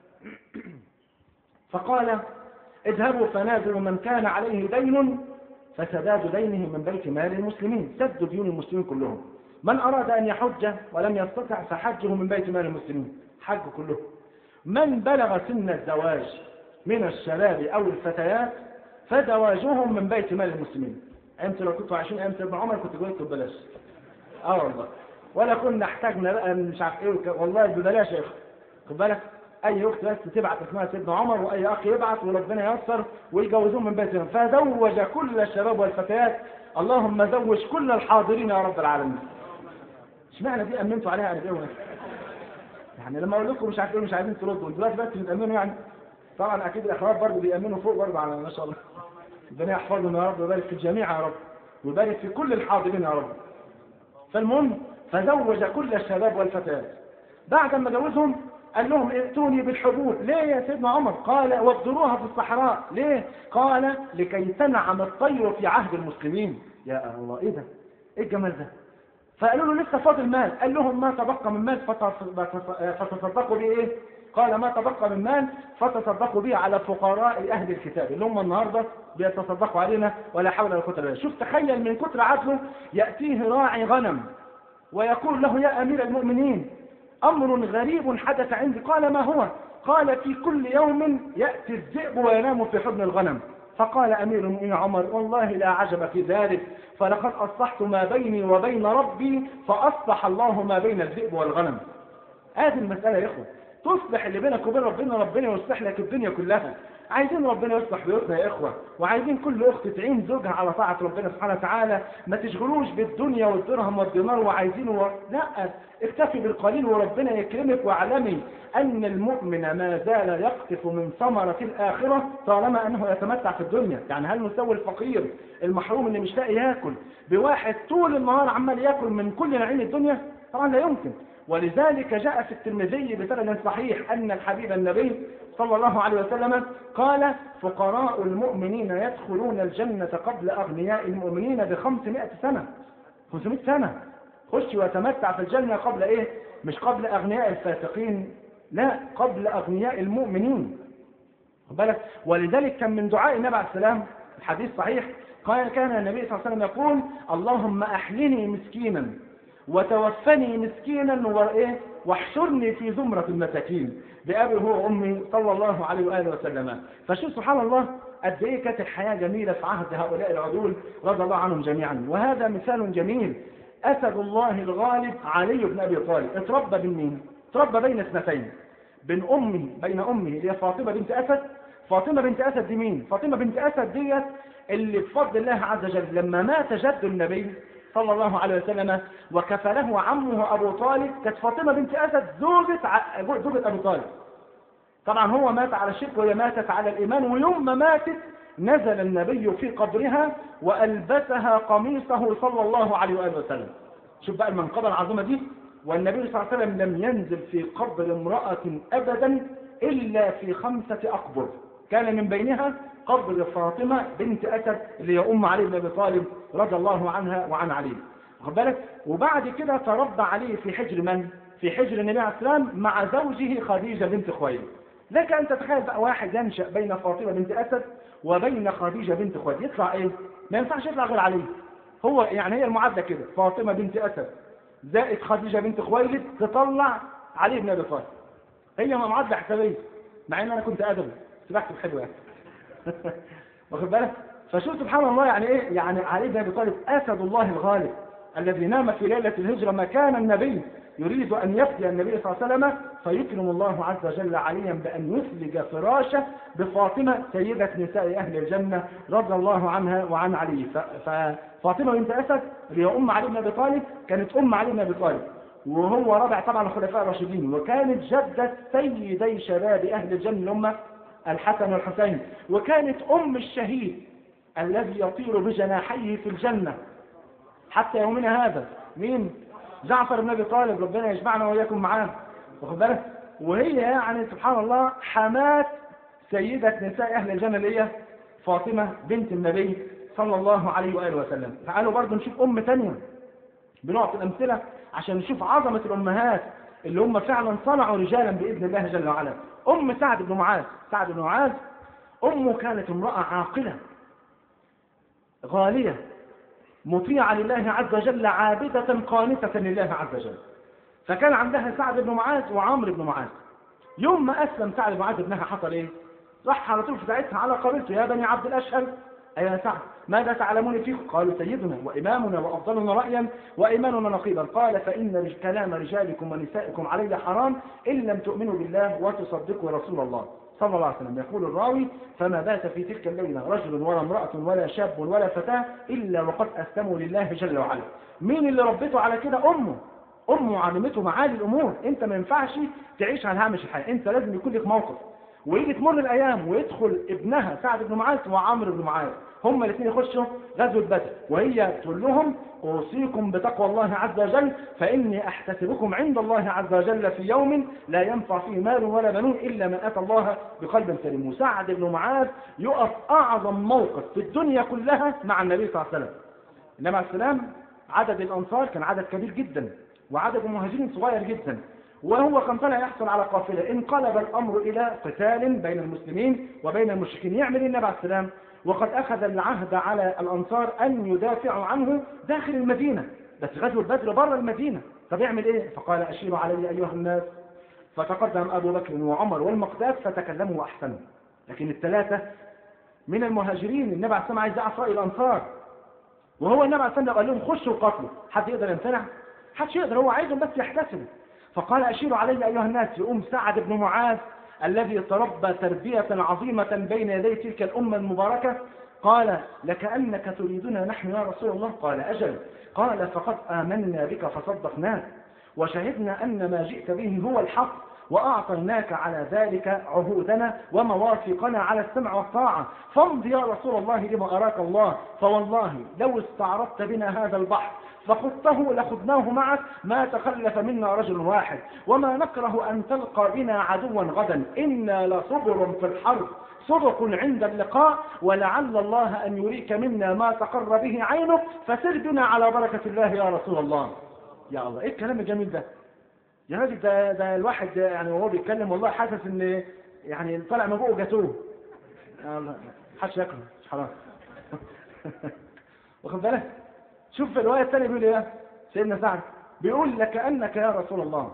فقال اذهبوا فنادوا من كان عليه دين فسداد دينه من بيت مال المسلمين سد ديون المسلمين كلهم من أراد أن يحج ولم يستطع فحجه من بيت مال المسلمين حج كله من بلغ سن الزواج من الشباب أو الفتيات فزواجهم من بيت مال المسلمين أنت لو كنتوا عايشين أيام سيدنا عمر كنت قلت ببلاش اه والله ولا كنا احتاجنا بقى مش عارف ايه وك... والله ببلاش يا اخي خد بالك اي اخت بس تبعت اسمها سيدنا عمر واي اخ يبعت وربنا ييسر ويجوزوهم من بيتهم فزوج كل الشباب والفتيات اللهم زوج كل الحاضرين يا رب العالمين اشمعنى دي امنتوا عليها انا ايه يعني لما اقول لكم مش عارف ايه مش عايزين تردوا دلوقتي بس بتامنوا يعني طبعا اكيد الاخوات برضه بيامنوا فوق برضه على ما شاء الله ربنا يحفظهم يا رب ويبارك في الجميع يا رب ويبارك في كل الحاضرين يا رب فالمهم فزوج كل الشباب والفتيات بعد ما جوزهم قال لهم ائتوني بالحبوب ليه يا سيدنا عمر قال وابذروها في الصحراء ليه قال لكي تنعم الطير في عهد المسلمين يا الله ايه ده ايه الجمال ده فقالوا له لسه فاضل مال قال لهم ما تبقى من مال فتصدقوا به ايه قال ما تبقى من مال فتصدقوا به على فقراء اهل الكتاب اللي هم النهارده بيتصدقوا علينا ولا حول ولا قوه الا بالله شوف تخيل من كتر عدله ياتيه راعي غنم ويقول له يا امير المؤمنين امر غريب حدث عندي قال ما هو قال في كل يوم ياتي الذئب وينام في حضن الغنم فقال امير المؤمنين عمر والله لا عجب في ذلك فلقد اصلحت ما بيني وبين ربي فاصلح الله ما بين الذئب والغنم هذه المساله يا اخوه تصلح اللي بينك وبين ربنا ربنا يصلح لك الدنيا كلها عايزين ربنا يصلح بيوتنا يا إخوة وعايزين كل أخت تعين زوجها على طاعة ربنا سبحانه وتعالى ما تشغلوش بالدنيا والدرهم والدينار وعايزين و... لا اكتفي بالقليل وربنا يكرمك واعلمي أن المؤمن ما زال يقطف من ثمرة الآخرة طالما أنه يتمتع في الدنيا يعني هل نسوي الفقير المحروم اللي مش لاقي ياكل بواحد طول النهار عمال ياكل من كل نعيم الدنيا طبعا لا يمكن ولذلك جاء في الترمذي بسند صحيح أن الحبيب النبي صلى الله عليه وسلم قال فقراء المؤمنين يدخلون الجنة قبل أغنياء المؤمنين بخمسمائة سنة 500 سنة خش وتمتع في الجنة قبل إيه مش قبل أغنياء الفاسقين لا قبل أغنياء المؤمنين بالك ولذلك كان من دعاء النبي عليه السلام الحديث صحيح قال كان النبي صلى الله عليه وسلم يقول اللهم أحلني مسكينا وتوفني مسكينا وإيه واحشرني في زمرة المساكين بأبي هو وأمي صلى الله عليه وآله وسلم فشوف سبحان الله قد إيه كانت الحياة جميلة في عهد هؤلاء العدول رضي الله عنهم جميعا وهذا مثال جميل أسد الله الغالب علي بن أبي طالب اتربى بين مين؟ اتربى بين اثنتين بين أمه بين أمه اللي هي فاطمة بنت أسد فاطمة بنت أسد دي مين؟ فاطمة بنت أسد ديت اللي بفضل الله عز وجل لما مات جد النبي صلى الله عليه وسلم وكفله عمه أبو طالب كانت فاطمة بنت أسد زوجة زوجة أبو طالب طبعا هو مات على الشرك وهي ماتت على الإيمان ويوم ما ماتت نزل النبي في قبرها وألبسها قميصه صلى الله عليه وآله وسلم شوف بقى المنقبة العظيمة دي والنبي صلى الله عليه وسلم لم ينزل في قبر امرأة أبدا إلا في خمسة أقبر كان من بينها قبر فاطمة بنت أسد اللي هي أم علي بن أبي طالب رضي الله عنها وعن علي واخد بالك وبعد كده تربى علي في حجر من؟ في حجر النبي عليه السلام مع زوجه خديجة بنت خويلد لك أن تتخيل بقى واحد ينشأ بين فاطمة بنت أسد وبين خديجة بنت خويلد يطلع إيه؟ ما ينفعش يطلع غير علي هو يعني هي المعادلة كده فاطمة بنت أسد زائد خديجة بنت خويلد تطلع علي بن أبي طالب هي معادلة حسابية مع إن أنا كنت أدبي بكتب حلو يعني واخد بالك فشوف سبحان الله يعني ايه يعني علي بن ابي طالب اسد الله الغالب الذي نام في ليله الهجره مكان النبي يريد ان يفدي النبي صلى الله عليه وسلم فيكرم الله عز وجل عليا بان يثلج فراشه بفاطمه سيده نساء اهل الجنه رضي الله عنها وعن علي ففاطمه بنت اسد اللي هي ام علي بن ابي طالب كانت ام علي بن ابي طالب وهو رابع طبعا الخلفاء الراشدين وكانت جده سيدي شباب اهل الجنه اللي هم الحسن والحسين وكانت أم الشهيد الذي يطير بجناحيه في الجنة حتى يومنا هذا مين جعفر بن أبي طالب ربنا يجمعنا وإياكم معاه واخد بالك وهي يعني سبحان الله حماة سيدة نساء أهل الجنة اللي هي فاطمة بنت النبي صلى الله عليه وآله وسلم تعالوا برضو نشوف أم تانية بنعطي الأمثلة عشان نشوف عظمة الأمهات اللي هم فعلا صنعوا رجالا بإذن الله جل وعلا أم سعد بن معاذ سعد بن معاذ أمه كانت امرأة عاقلة غالية مطيعة لله عز وجل عابدة قانتة لله عز وجل فكان عندها سعد بن معاذ وعمرو بن معاذ يوم ما أسلم سعد بن معاذ ابنها حصل إيه؟ راح على طول في ساعتها على قبيلته يا بني عبد الأشهل أيها يا سعد ماذا تعلمون فيه قالوا سيدنا وإمامنا وأفضلنا رأيا وإيماننا نقيبا قال فإن كلام رجالكم ونسائكم علي حرام إن لم تؤمنوا بالله وتصدقوا رسول الله صلى الله عليه وسلم يقول الراوي فما بات في تلك الليلة رجل ولا امرأة ولا شاب ولا فتاة إلا وقد أسلموا لله جل وعلا مين اللي ربته على كده أمه أمه علمته معالي الأمور أنت ما ينفعش تعيش على هامش الحياة أنت لازم يكون لك موقف ويجي تمر الأيام ويدخل ابنها سعد بن معاذ وعمرو بن معاذ هما الاثنين يخشوا غزوة بدر وهي تقول لهم أوصيكم بتقوى الله عز وجل فإني أحتسبكم عند الله عز وجل في يوم لا ينفع فيه مال ولا بنون إلا من أتى الله بقلب سليم وسعد بن معاذ يقف أعظم موقف في الدنيا كلها مع النبي صلى الله عليه وسلم النبي عليه السلام عدد الأنصار كان عدد كبير جدا وعدد المهاجرين صغير جدا وهو كان طالع يحصل على قافلة انقلب الأمر إلى قتال بين المسلمين وبين المشركين يعمل إيه النبي عليه السلام وقد أخذ العهد على الأنصار أن يدافعوا عنه داخل المدينة بس غزو البدر بره المدينة طب يعمل إيه فقال أشيروا علي أيها الناس فتقدم أبو بكر وعمر والمقداد فتكلموا وأحسنوا لكن الثلاثة من المهاجرين النبي عليه السلام عايز يعصى الأنصار وهو النبي عليه السلام قال لهم خشوا قتلوا حد يقدر يمتنع حدش يقدر هو عايزهم بس يحتسبوا فقال أشيروا علي أيها الناس يقوم سعد بن معاذ الذي تربى تربية عظيمة بين يدي تلك الأمة المباركة قال لكأنك تريدنا نحن يا رسول الله قال أجل قال فقد آمنا بك فصدقناك وشهدنا أن ما جئت به هو الحق وأعطيناك على ذلك عهودنا ومواثيقنا على السمع والطاعة فامض يا رسول الله لما أراك الله فوالله لو استعرضت بنا هذا البحر فخذته لخذناه معك ما تخلف منا رجل واحد وما نكره أن تلقى بنا عدوا غدا إنا لصبر في الحرب صدق عند اللقاء ولعل الله أن يريك منا ما تقر به عينك فسر بنا على بركة الله يا رسول الله يا الله ايه الكلام الجميل ده يا راجل ده, ده الواحد يعني وهو بيتكلم والله حاسس ان يعني طالع من بقه جاتوه يا الله حدش ياكله مش حرام واخد بالك شوف في الروايه الثانيه بيقول ايه سيدنا سعد بيقول لكانك يا رسول الله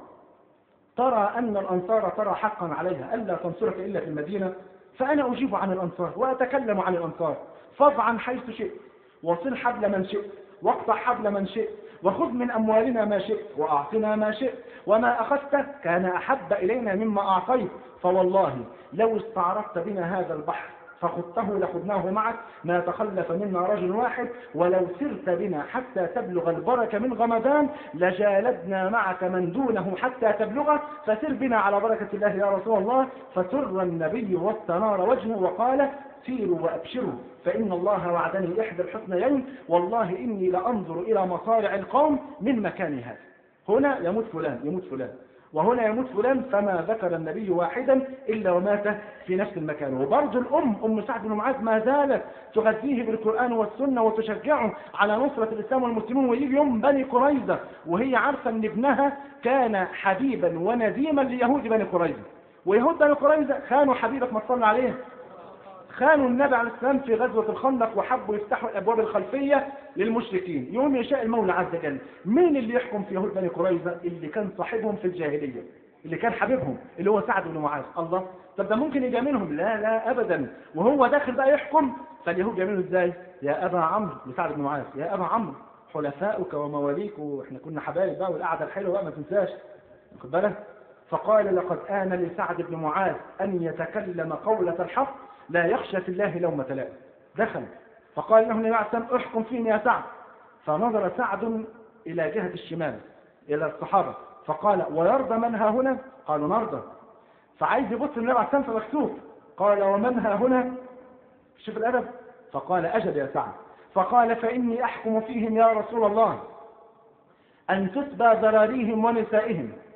ترى ان الانصار ترى حقا عليها الا تنصرك الا في المدينه فانا اجيب عن الانصار واتكلم عن الانصار فاض عن حيث شئت وصل حبل من شئت واقطع حبل من شئت وخذ من أموالنا ما شئت وأعطنا ما شئت وما أخذت كان أحب إلينا مما أعطيت فوالله لو استعرضت بنا هذا البحر فخذته لخذناه معك ما تخلف منا رجل واحد ولو سرت بنا حتى تبلغ البركة من غمدان لجالدنا معك من دونه حتى تبلغه فسر بنا على بركة الله يا رسول الله فسر النبي واستنار وجهه وقال سيروا وأبشروا فإن الله وعدني إحدى الحسنيين والله إني لأنظر إلى مصارع القوم من مكان هذا هنا يموت فلان يموت فلان وهنا يموت فلان فما ذكر النبي واحدا إلا ومات في نفس المكان وبرضه الأم أم سعد بن معاذ ما زالت تغذيه بالقرآن والسنة وتشجعه على نصرة الإسلام والمسلمين ويجي يوم بني قريظة وهي عارفة أن ابنها كان حبيبا ونديما ليهود بني قريظة ويهود بني قريظة كانوا حبيبك ما تصلى عليه خانوا النبي عليه السلام في غزوة الخندق وحبوا يفتحوا الأبواب الخلفية للمشركين يوم يشاء المولى عز وجل مين اللي يحكم في يهود بني قريظة اللي كان صاحبهم في الجاهلية اللي كان حبيبهم اللي هو سعد بن معاذ الله طب ده ممكن يجاملهم لا لا أبدا وهو داخل بقى يحكم فاليهود يعملوا ازاي يا أبا عمرو لسعد بن معاذ يا أبا عمرو حلفاؤك ومواليك واحنا كنا حبايب بقى والقعدة الحلوة بقى ما تنساش واخد بالك فقال لقد آن لسعد بن معاذ أن يتكلم قولة الحق لا يخشى في الله لومة لائم دخل فقال له النبي عليه الصلاة احكم فيني يا سعد فنظر سعد إلى جهة الشمال إلى الصحابة فقال ويرضى من ها هنا قالوا نرضى فعايز يبص النبي عليه الصلاة فمكتوب قال ومن ها هنا شوف الأدب فقال أجل يا سعد فقال فإني أحكم فيهم يا رسول الله أن تتبى ذراريهم ونسائهم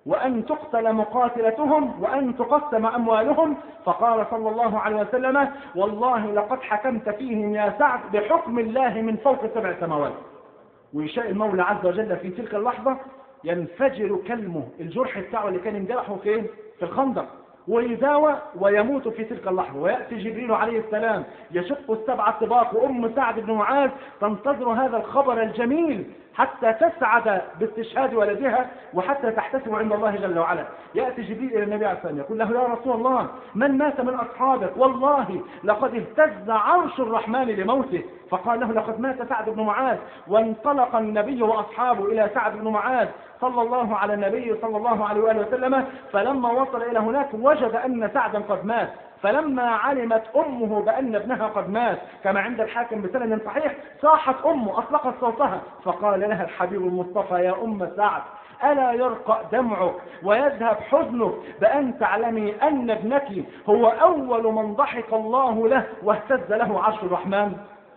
وأن تقتل مقاتلتهم وأن تقسم أموالهم فقال صلى الله عليه وسلم والله لقد حكمت فيهم يا سعد بحكم الله من فوق سبع سماوات ويشاء المولى عز وجل في تلك اللحظة ينفجر كلمه الجرح بتاعه اللي كان انجرحه فين في الخندق ويداوى ويموت في تلك اللحظة ويأتي جبريل عليه السلام يشق السبع الطباق وأم سعد بن معاذ تنتظر هذا الخبر الجميل حتى تسعد باستشهاد ولدها وحتى تحتسب عند الله جل وعلا يأتي جبريل إلى النبي عليه السلام يقول له يا رسول الله من مات من أصحابك والله لقد اهتز عرش الرحمن لموته فقال له لقد مات سعد بن معاذ وانطلق النبي وأصحابه إلى سعد بن معاذ صلى الله على النبي صلى الله عليه وآله وسلم فلما وصل إلى هناك وجد أن سعدا قد مات فلما علمت أمه بأن ابنها قد مات كما عند الحاكم بسند صحيح صاحت أمه أطلقت صوتها فقال لها الحبيب المصطفى يا أم سعد ألا يرقى دمعك ويذهب حزنك بأن تعلمي أن ابنك هو أول من ضحك الله له واهتز له عرش الرحمن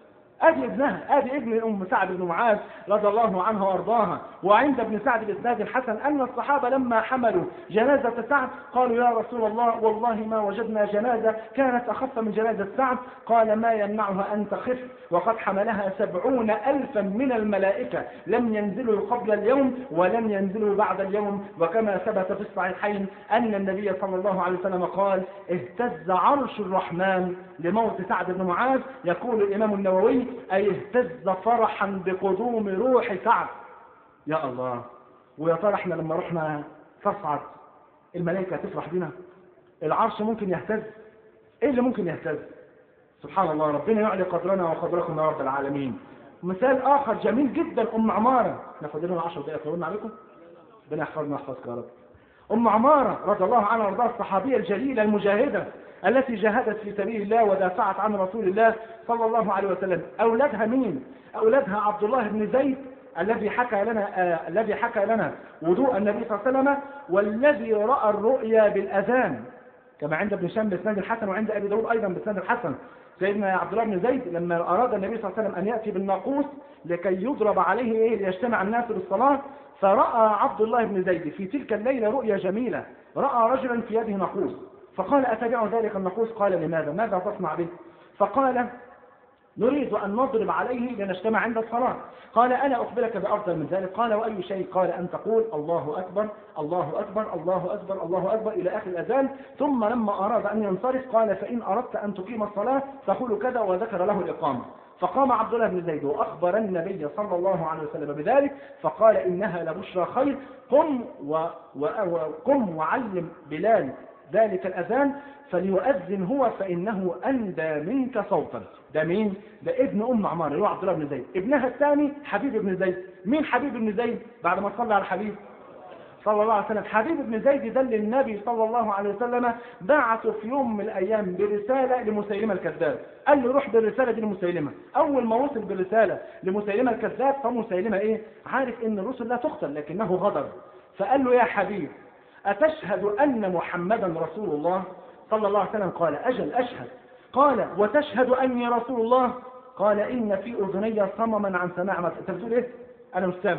ادي ابنها ادي ابن ام سعد بن معاذ رضي الله عنها وارضاها وعند ابن سعد باسناد الحسن ان الصحابه لما حملوا جنازه سعد قالوا يا رسول الله والله ما وجدنا جنازه كانت اخف من جنازه سعد قال ما يمنعها ان تخف وقد حملها سبعون الفا من الملائكه لم ينزلوا قبل اليوم ولم ينزلوا بعد اليوم وكما ثبت في الصحيحين ان النبي صلى الله عليه وسلم قال اهتز عرش الرحمن لموت سعد بن معاذ يقول الامام النووي أي اهتز فرحا بقدوم روح سعد يا الله ويا ترى احنا لما رحنا تصعد الملائكة تفرح بنا العرش ممكن يهتز ايه اللي ممكن يهتز سبحان الله ربنا يعلي قدرنا وقدركم يا رب العالمين مثال اخر جميل جدا ام عمارة ناخد لنا 10 دقائق طولنا عليكم ربنا يحفظنا يحفظك يا رب ام عمارة رضي الله عنها وارضاها الصحابية الجليلة المجاهدة التي جاهدت في سبيل الله ودافعت عن رسول الله صلى الله عليه وسلم أولادها مين؟ أولادها عبد الله بن زيد الذي حكى لنا آه الذي حكى لنا وضوء النبي صلى الله عليه وسلم والذي رأى الرؤيا بالأذان كما عند ابن شام بإسناد الحسن وعند أبي داود أيضا بإسناد الحسن سيدنا عبد الله بن زيد لما أراد النبي صلى الله عليه وسلم أن يأتي بالناقوس لكي يضرب عليه إيه ليجتمع الناس للصلاة فرأى عبد الله بن زيد في تلك الليلة رؤيا جميلة رأى رجلا في يده ناقوس فقال أتبع ذلك النقوص قال لماذا ماذا تصنع به فقال نريد أن نضرب عليه لنجتمع عند الصلاة قال أنا أخبرك بأفضل من ذلك قال وأي شيء قال أن تقول الله أكبر الله أكبر الله أكبر الله أكبر إلى آخر الأذان ثم لما أراد أن ينصرف قال فإن أردت أن تقيم الصلاة تقول كذا وذكر له الإقامة فقام عبد الله بن زيد وأخبر النبي صلى الله عليه وسلم بذلك فقال إنها لبشرى خير قم و... و... قم وعلم بلال ذلك الأذان فليؤذن هو فإنه أندى منك صوتا ده مين؟ ده ابن أم عمار اللي هو عبد الله بن زيد ابنها الثاني حبيب بن زيد مين حبيب بن زيد بعد ما صلى على حبيب صلى الله عليه وسلم حبيب بن زيد ده اللي النبي صلى الله عليه وسلم بعثه في يوم من الأيام برسالة لمسيلمة الكذاب قال له روح بالرسالة دي لمسيلمة أول ما وصل بالرسالة لمسيلمة الكذاب فمسيلمة إيه عارف إن الرسل لا تقتل لكنه غدر فقال له يا حبيب أتشهد أن محمدا رسول الله صلى الله عليه وسلم قال أجل أشهد قال وتشهد أني رسول الله قال إن في أذني صمما عن سماع ما أنت بتقول إيه أنا مش سامع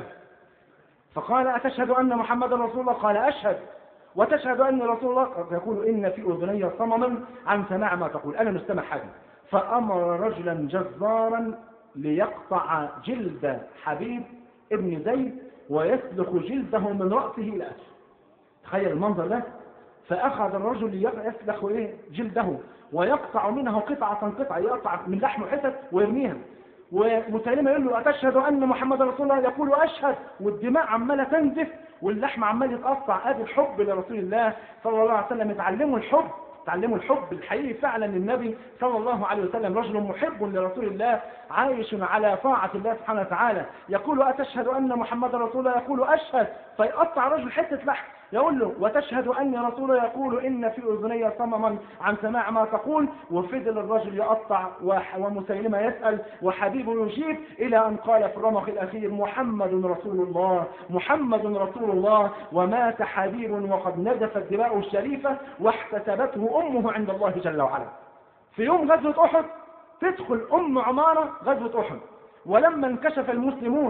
فقال أتشهد أن محمدا رسول الله قال أشهد وتشهد أني رسول الله يقول إن في أذني صمما عن سماع ما تقول أنا مستمع حاجة فأمر رجلا جزارا ليقطع جلد حبيب ابن زيد ويسلخ جلده من رأسه إلى أسفل تخيل المنظر ده فأخذ الرجل يسلخ إيه جلده ويقطع منه قطعة قطعة يقطع من لحمه حتت ويرميها ومسيلمة يقول له أتشهد أن محمد رسول الله يقول أشهد والدماء عمالة تنزف واللحم عمال يتقطع ادي الحب لرسول الله صلى الله عليه وسلم اتعلموا الحب تعلموا الحب الحقيقي فعلا للنبي صلى الله عليه وسلم رجل محب لرسول الله عايش على طاعة الله سبحانه وتعالى يقول أتشهد أن محمد رسول الله يقول أشهد فيقطع رجل حتة لحم يقول له وتشهد أني رسول يقول إن في أذني صمما عن سماع ما تقول وفضل الرجل يقطع ومسيلمة يسأل وحبيب يجيب إلى أن قال في الرمق الأخير محمد رسول الله محمد رسول الله ومات حبيب وقد نزفت دماؤه الشريفة واحتسبته أمه عند الله جل وعلا في يوم غزوة أحد تدخل أم عمارة غزوة أحد ولما انكشف المسلمون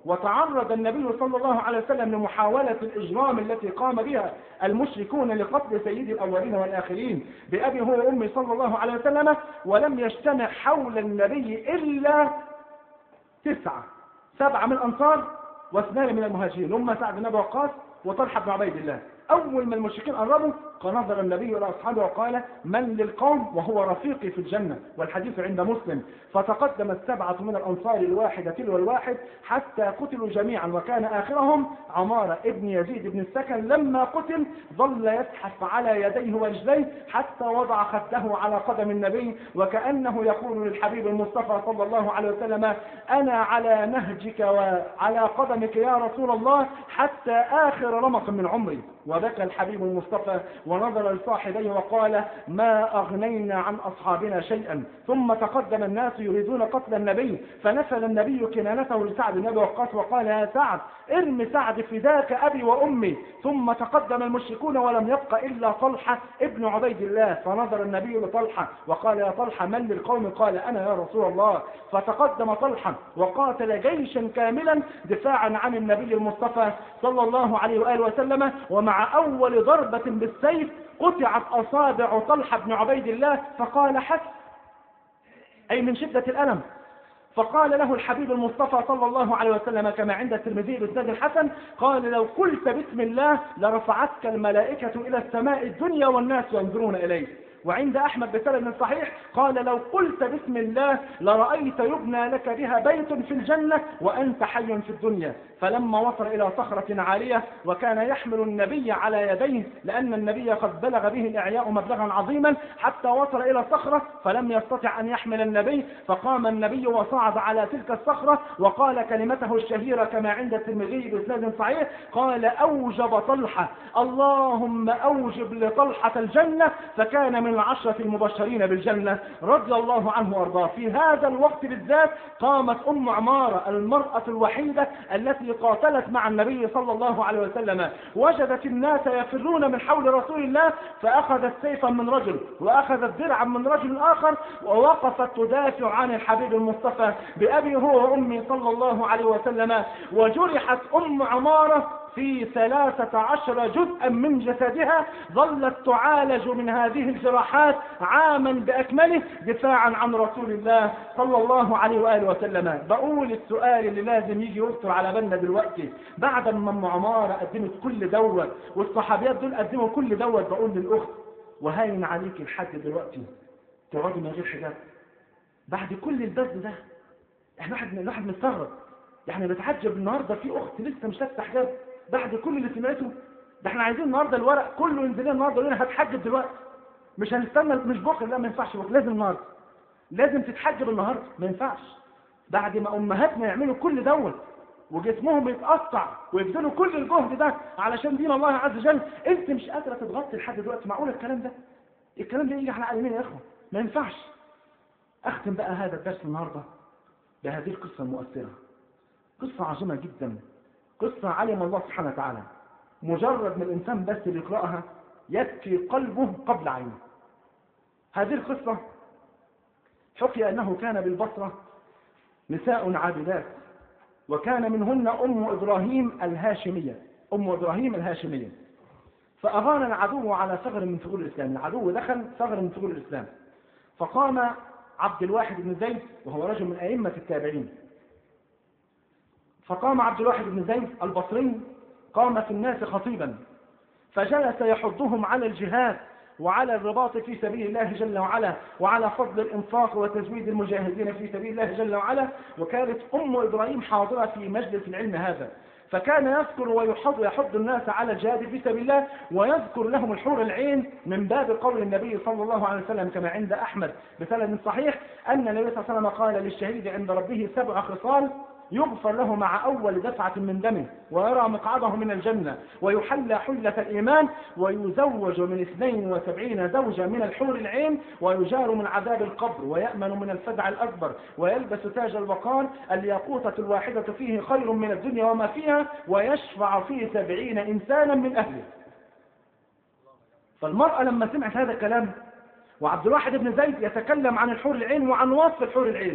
وتعرض النبي صلى الله عليه وسلم لمحاولة الإجرام التي قام بها المشركون لقتل سيد الأولين والآخرين بأبي هو وأمي صلى الله عليه وسلم ولم يجتمع حول النبي إلا تسعة سبعة من الأنصار واثنان من المهاجرين هم سعد بن أبي وقاص وطلحة بن عبيد الله أول ما المشركين قربوا فنظر النبي إلى أصحابه وقال من للقوم وهو رفيقي في الجنة والحديث عند مسلم فتقدم السبعة من الأنصار الواحدة تلو الواحد حتى قتلوا جميعا وكان آخرهم عمارة ابن يزيد بن السكن لما قتل ظل يزحف على يديه ورجليه حتى وضع خده على قدم النبي وكأنه يقول للحبيب المصطفى صلى الله عليه وسلم أنا على نهجك وعلى قدمك يا رسول الله حتى آخر رمق من عمري وبكى الحبيب المصطفى ونظر لصاحبيه وقال ما أغنينا عن أصحابنا شيئا ثم تقدم الناس يريدون قتل النبي فنفل النبي كنانته لسعد بن أبي وقاص وقال يا سعد ارم سعد فداك أبي وأمي ثم تقدم المشركون ولم يبق إلا طلحة ابن عبيد الله فنظر النبي لطلحة وقال يا طلحة من للقوم قال أنا يا رسول الله فتقدم طلحة وقاتل جيشا كاملا دفاعا عن النبي المصطفى صلى الله عليه وآله وسلم ومع أول ضربة بالسيف قطعت أصابع طلحة بن عبيد الله فقال حس أي من شدة الألم فقال له الحبيب المصطفى صلى الله عليه وسلم كما عند الترمذي بإسناد الحسن قال لو قلت بسم الله لرفعتك الملائكة إلى السماء الدنيا والناس ينظرون إليك وعند أحمد بسند صحيح قال لو قلت بسم الله لرأيت يبنى لك بها بيت في الجنة وأنت حي في الدنيا فلما وصل إلى صخرة عالية وكان يحمل النبي على يديه لأن النبي قد بلغ به الإعياء مبلغا عظيما حتى وصل إلى الصخرة فلم يستطع أن يحمل النبي فقام النبي وصعد على تلك الصخرة وقال كلمته الشهيرة كما عند الترمذي بإسناد صحيح قال أوجب طلحة اللهم أوجب لطلحة الجنة فكان من العشرة المبشرين بالجنة رضي الله عنه وارضاه في هذا الوقت بالذات قامت أم عمارة المرأة الوحيدة التي قاتلت مع النبي صلى الله عليه وسلم وجدت الناس يفرون من حول رسول الله فأخذت سيفا من رجل وأخذت درعا من رجل آخر ووقفت تدافع عن الحبيب المصطفى بأبي هو وأمي صلى الله عليه وسلم وجرحت أم عمارة في ثلاثة عشر جزءا من جسدها ظلت تعالج من هذه الجراحات عاما بأكمله دفاعا عن رسول الله صلى الله عليه وآله وسلم بقول السؤال اللي لازم يجي يخطر على بالنا دلوقتي بعد ما ام عمارة قدمت كل دوت والصحابيات دول قدموا كل دوت بقول للأخت وهاين عليك لحد دلوقتي تقعدي من غير حجاب بعد كل البذل ده احنا واحد الواحد مستغرب يعني بتعجب النهارده في اخت لسه مش لابسه حجاب بعد كل اللي سمعته ده احنا عايزين النهارده الورق كله ينزل لنا النهارده يقول لنا هتحجب دلوقتي مش هنستنى مش بكره لا ما ينفعش بكره لازم النهارده لازم تتحجب النهارده ما ينفعش بعد ما امهاتنا يعملوا كل دوت وجسمهم يتقطع ويبذلوا كل الجهد ده علشان دين الله عز وجل انت مش قادره تتغطي لحد دلوقتي معقول الكلام ده الكلام ده يجي على قلبنا يا اخوه ما ينفعش اختم بقى هذا الدرس النهارده بهذه القصه المؤثره قصه عظيمه جدا قصة علم الله سبحانه وتعالى مجرد من الإنسان بس اللي يقرأها يبكي قلبه قبل عينه هذه القصة حكي أنه كان بالبصرة نساء عابدات وكان منهن أم إبراهيم الهاشمية أم إبراهيم الهاشمية فأغان العدو على ثغر من ثغور الإسلام العدو دخل ثغر من ثغور الإسلام فقام عبد الواحد بن زيد وهو رجل من أئمة التابعين فقام عبد الواحد بن زيد البصري قام في الناس خطيبا فجلس يحضهم على الجهاد وعلى الرباط في سبيل الله جل وعلا وعلى فضل الإنفاق وتزويد المجاهدين في سبيل الله جل وعلا وكانت أم إبراهيم حاضرة في مجلس العلم هذا فكان يذكر ويحض يحض الناس على الجهاد في سبيل الله ويذكر لهم الحور العين من باب قول النبي صلى الله عليه وسلم كما عند أحمد بسند صحيح أن النبي صلى الله عليه وسلم قال للشهيد عند ربه سبع خصال يغفر له مع أول دفعة من دمه ويرى مقعده من الجنة ويحلى حلة الإيمان ويزوج من 72 زوجة من الحور العين ويجار من عذاب القبر ويأمن من الفزع الأكبر ويلبس تاج الوقار الياقوتة الواحدة فيه خير من الدنيا وما فيها ويشفع فيه سبعين إنسانا من أهله فالمرأة لما سمعت هذا الكلام وعبد الواحد بن زيد يتكلم عن الحور العين وعن وصف الحور العين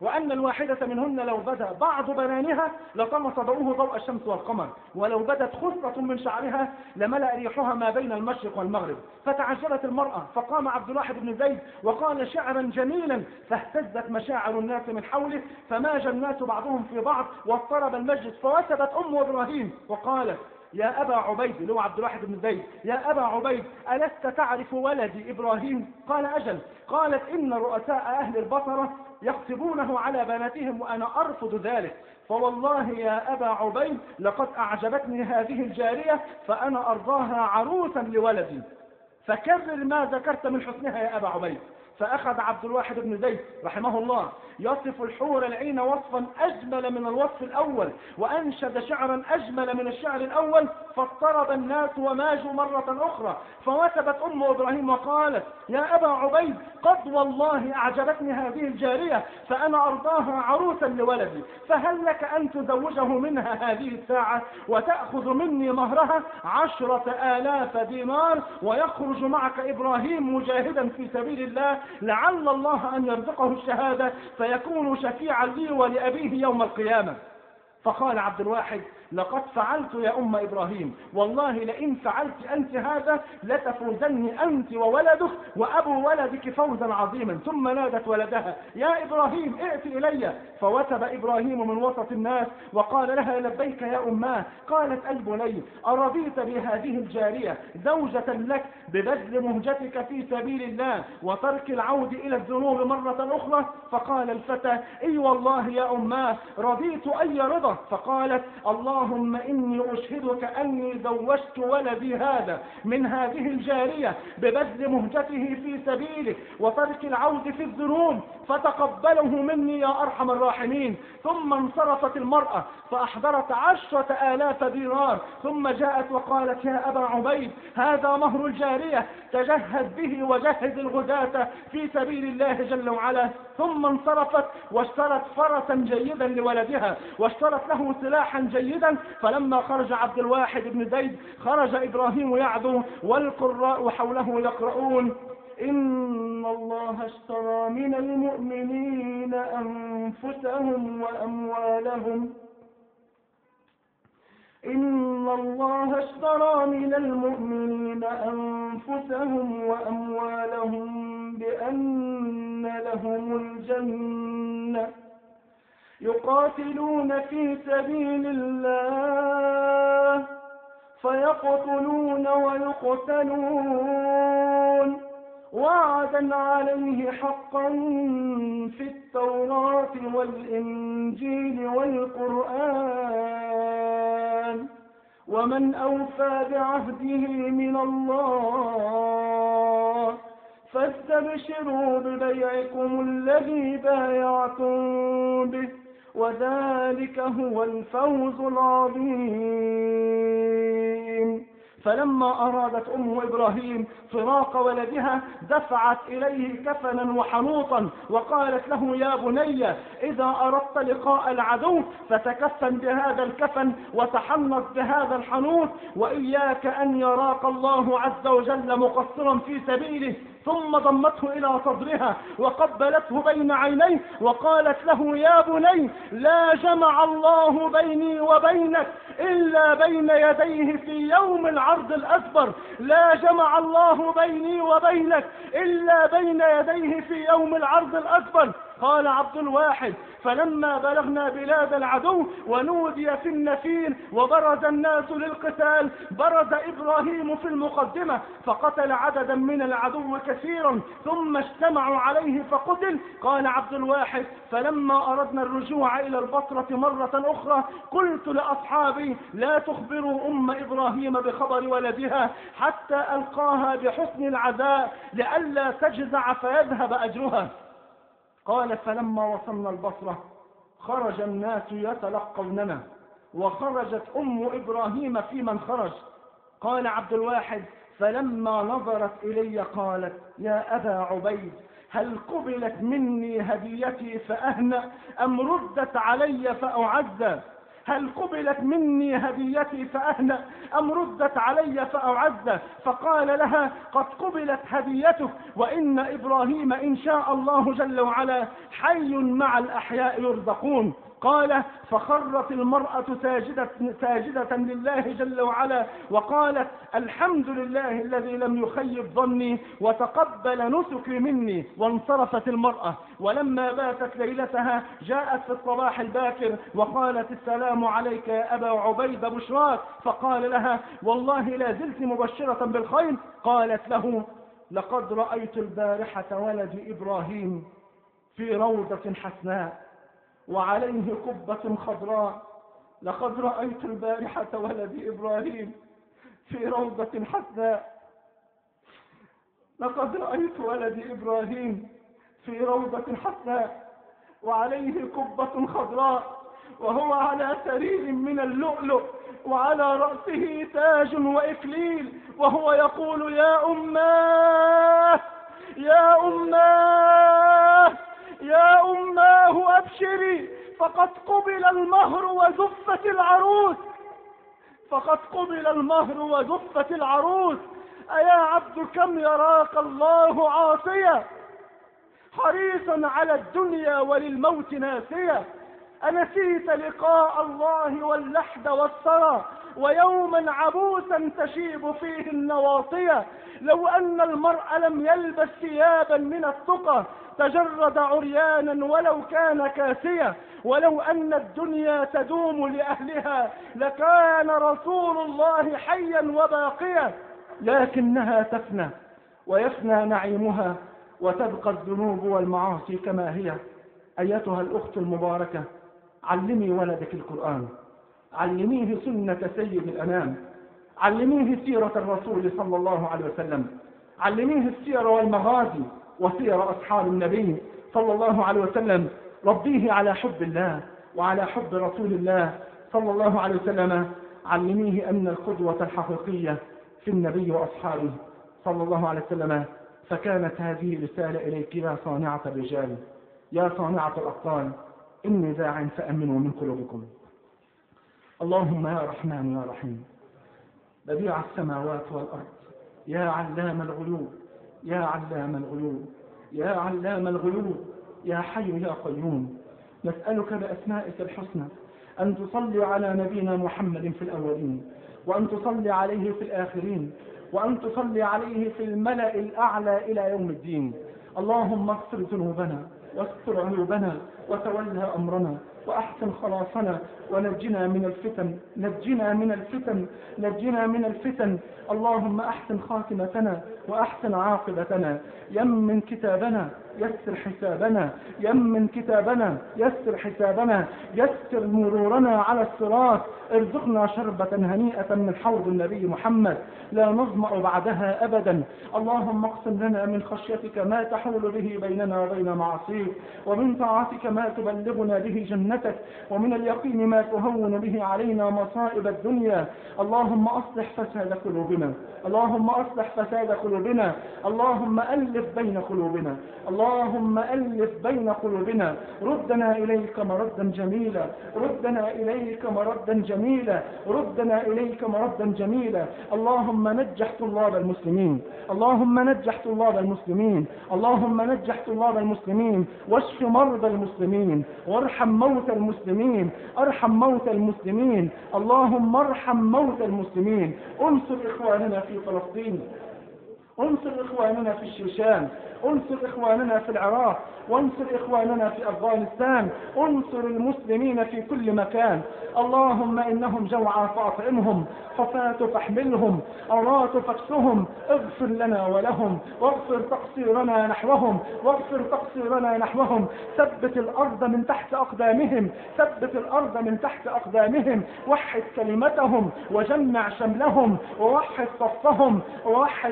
وأن الواحدة منهن لو بدا بعض بنانها لطمس ضوءه ضوء الشمس والقمر ولو بدت خصلة من شعرها لملأ ريحها ما بين المشرق والمغرب فتعجبت المرأة فقام عبد الواحد بن زيد وقال شعرا جميلا فاهتزت مشاعر الناس من حوله فماج الناس بعضهم في بعض واضطرب المجلس فوثبت أم إبراهيم وقالت يا أبا عبيد اللي هو عبد الواحد بن زيد يا أبا عبيد ألست تعرف ولدي إبراهيم قال أجل قالت إن رؤساء أهل البصرة يخطبونه على بناتهم وأنا أرفض ذلك فوالله يا أبا عبيد لقد أعجبتني هذه الجارية فأنا أرضاها عروسا لولدي فكرر ما ذكرت من حسنها يا أبا عبيد فأخذ عبد الواحد بن زيد رحمه الله يصف الحور العين وصفا أجمل من الوصف الأول وأنشد شعرا أجمل من الشعر الأول فاضطرب الناس وماجوا مرة أخرى فوثبت أم إبراهيم وقالت يا أبا عبيد قد والله أعجبتني هذه الجارية فأنا أرضاها عروسا لولدي فهل لك أن تزوجه منها هذه الساعة وتأخذ مني مهرها عشرة آلاف دينار ويخرج معك إبراهيم مجاهدا في سبيل الله لعل الله أن يرزقه الشهادة فيكون شفيعا لي ولأبيه يوم القيامة فقال عبد الواحد لقد فعلت يا أم إبراهيم والله لئن فعلت أنت هذا لتفوزن أنت وولدك وأبو ولدك فوزا عظيما ثم نادت ولدها يا إبراهيم ائت إلي فوثب إبراهيم من وسط الناس وقال لها لبيك يا أماه قالت أي بني أرضيت بهذه الجارية زوجة لك ببذل مهجتك في سبيل الله وترك العود إلى الذنوب مرة أخرى فقال الفتى اي والله يا أماه رضيت أي رضا فقالت اللهم إني أشهدك أني زوجت ولدي هذا من هذه الجارية ببذل مهجته في سبيلك وترك العود في الذنوب فتقبله مني يا أرحم الراحمين ثم انصرفت المرأة فأحضرت عشرة آلاف دينار ثم جاءت وقالت يا أبا عبيد هذا مهر الجارية تجهز به وجهز الغداة في سبيل الله جل وعلا ثم انصرفت واشترت فرسا جيدا لولدها واشترت له سلاحا جيدا فلما خرج عبد الواحد بن زيد خرج إبراهيم يعدو والقراء حوله يقرؤون إن الله اشترى من المؤمنين أنفسهم وأموالهم إن الله اشترى من المؤمنين أنفسهم وأموالهم بأن لهم الجنة يقاتلون في سبيل الله فيقتلون ويقتلون وعدا عليه حقا في التوراة والإنجيل والقرآن ومن أوفى بعهده من الله فاستبشروا ببيعكم الذي بايعتم به وذلك هو الفوز العظيم فلما أرادت أم إبراهيم فراق ولدها دفعت إليه كفنا وحنوطا وقالت له يا بني إذا أردت لقاء العدو فتكفن بهذا الكفن وتحنط بهذا الحنوط وإياك أن يراك الله عز وجل مقصرا في سبيله ثم ضمته إلى صدرها وقبلته بين عينيه وقالت له يا بني لا جمع الله بيني وبينك إلا بين يديه في يوم العرض الأكبر لا جمع الله بيني وبينك إلا بين يديه في يوم العرض الأكبر قال عبد الواحد فلما بلغنا بلاد العدو ونودي في النفير وبرز الناس للقتال برز إبراهيم في المقدمة فقتل عددا من العدو كثيرا ثم اجتمعوا عليه فقتل قال عبد الواحد فلما أردنا الرجوع إلى البصرة مرة أخرى قلت لأصحابي لا تخبروا أم إبراهيم بخبر ولدها حتى ألقاها بحسن العزاء لئلا تجزع فيذهب أجرها قال فلما وصلنا البصرة خرج الناس يتلقوننا وخرجت أم إبراهيم في من خرج قال عبد الواحد فلما نظرت إلي قالت يا أبا عبيد هل قبلت مني هديتي فأهنأ أم ردت علي فأعزى هل قبلت مني هديتي فأهنأ أم ردت علي فأعز فقال لها قد قبلت هديتك وإن إبراهيم إن شاء الله جل وعلا حي مع الأحياء يرزقون قال فخرت المرأة ساجدة, ساجدة لله جل وعلا وقالت الحمد لله الذي لم يخيب ظني وتقبل نسكي مني وانصرفت المرأة ولما باتت ليلتها جاءت في الصباح الباكر وقالت السلام عليك يا أبا عبيد بشراك فقال لها والله لا زلت مبشرة بالخير قالت له لقد رأيت البارحة ولد إبراهيم في روضة حسناء وعليه قبة خضراء لقد رأيت البارحة ولد إبراهيم في روضة حسناء لقد رأيت ولد إبراهيم في روضة حسناء وعليه قبة خضراء وهو على سرير من اللؤلؤ وعلى رأسه تاج وإكليل وهو يقول يا أماه يا أماه يا أماه أبشري فقد قبل المهر وزفت العروس فقد قبل المهر وزفت العروس أيا عبد كم يراك الله عاصيا حريصا على الدنيا وللموت ناسيا أنسيت لقاء الله واللحد والثرى ويوما عبوسا تشيب فيه النواصية لو أن المرء لم يلبس ثيابا من التقى تجرد عريانا ولو كان كاسيا ولو أن الدنيا تدوم لأهلها لكان رسول الله حيا وباقيا لكنها تفنى ويفنى نعيمها وتبقى الذنوب والمعاصي كما هي أيتها الأخت المباركة علمي ولدك القرآن علميه سنة سيد الأنام علميه سيرة الرسول صلى الله عليه وسلم علميه السير والمغازي وسير أصحاب النبي صلى الله عليه وسلم ربيه على حب الله وعلى حب رسول الله صلى الله عليه وسلم علميه أن القدوة الحقيقية في النبي وأصحابه صلى الله عليه وسلم فكانت هذه رسالة إليك يا صانعة الرجال يا صانعة الأبطال إني داع فأمنوا من قلوبكم اللهم يا رحمن يا رحيم بديع السماوات والأرض يا علام الغيوب يا علام الغيوب يا علام الغيوب يا حي يا قيوم نسألك بأسمائك الحسنى أن تصلي على نبينا محمد في الأولين وأن تصلي عليه في الآخرين وأن تصلي عليه في الملأ الأعلى إلى يوم الدين اللهم اغفر ذنوبنا واستر عيوبنا وتولى أمرنا وأحسن خلاصنا ونجنا من الفتن نجنا من الفتن نجنا من الفتن اللهم أحسن خاتمتنا وأحسن عاقبتنا يمن كتابنا يسر حسابنا يمن كتابنا يسر حسابنا يسر مرورنا على الصراط ارزقنا شربة هنيئة من حوض النبي محمد لا نظمأ بعدها أبدا اللهم اقسم لنا من خشيتك ما تحول به بيننا وبين معصيك ومن طاعتك ما تبلغنا به جنتك ومن اليقين ما تهون به علينا مصائب الدنيا اللهم أصلح فساد قلوبنا اللهم أصلح فساد قلوبنا اللهم ألف بين قلوبنا اللهم ألف بين قلوبنا ردنا إليك مردا جميلا ردنا إليك مردا جميلا ردنا إليك مردا جميلا اللهم نجح طلاب المسلمين اللهم نجح طلاب المسلمين اللهم نجح طلاب المسلمين واشف مرضى المسلمين وارحم موتى المسلمين ارحم موتى المسلمين اللهم ارحم موتى المسلمين انصر إخواننا في فلسطين انصر إخواننا في الشيشان انصر إخواننا في العراق وانصر إخواننا في أفغانستان انصر المسلمين في كل مكان اللهم إنهم جوعى فأطعمهم حفاة فاحملهم عراة فاكسهم اغفر لنا ولهم واغفر تقصيرنا نحوهم واغفر تقصيرنا نحوهم ثبت الأرض من تحت أقدامهم ثبت الأرض من تحت أقدامهم وحد كلمتهم وجمع شملهم ووحد صفهم ووحد صفهم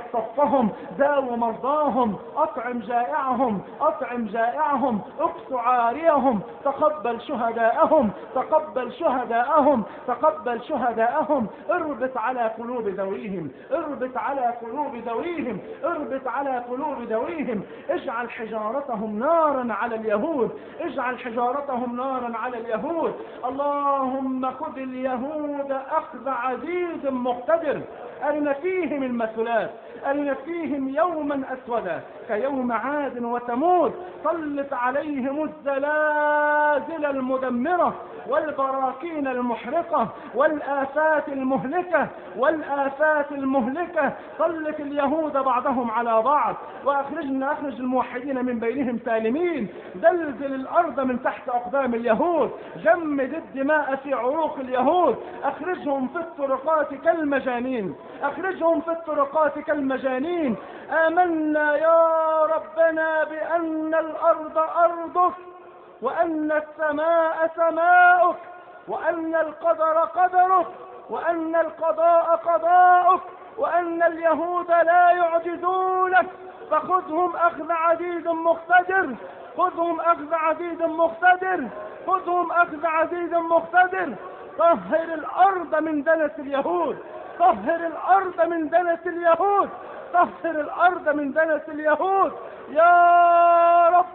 مرضاهم داو مرضاهم أطعم جائعهم أطعم جائعهم اكس عاريهم تقبل شهداءهم تقبل شهداءهم تقبل شهداءهم اربط على قلوب ذويهم اربط على قلوب ذويهم اربط على قلوب ذويهم اجعل حجارتهم نارا على اليهود اجعل حجارتهم نارا على اليهود اللهم خذ اليهود أخذ عزيز مقتدر أرنا فيهم المثلات أرنا فيهم يوما أسودا كيوم عاد وثمود سلط عليهم الزلازل المدمرة والبراكين المحرقة والآفات المهلكة والآفات المهلكة سلط اليهود بعضهم على بعض وأخرجنا أخرج الموحدين من بينهم سالمين زلزل الأرض من تحت أقدام اليهود جمد الدماء في عروق اليهود أخرجهم في الطرقات كالمجانين أخرجهم في الطرقات كالمجانين آمنا يا ربنا بأن الأرض أرضك وأن السماء سماؤك وأن القدر قدرك وأن القضاء قضاؤك وأن اليهود لا يعجزونك فخذهم أخذ عزيز مقتدر خذهم أخذ عزيز مقتدر خذهم أخذ عزيز مقتدر طهر الأرض من دنس اليهود طهر الأرض من دنس اليهود طهر الأرض من دنس اليهود يا رب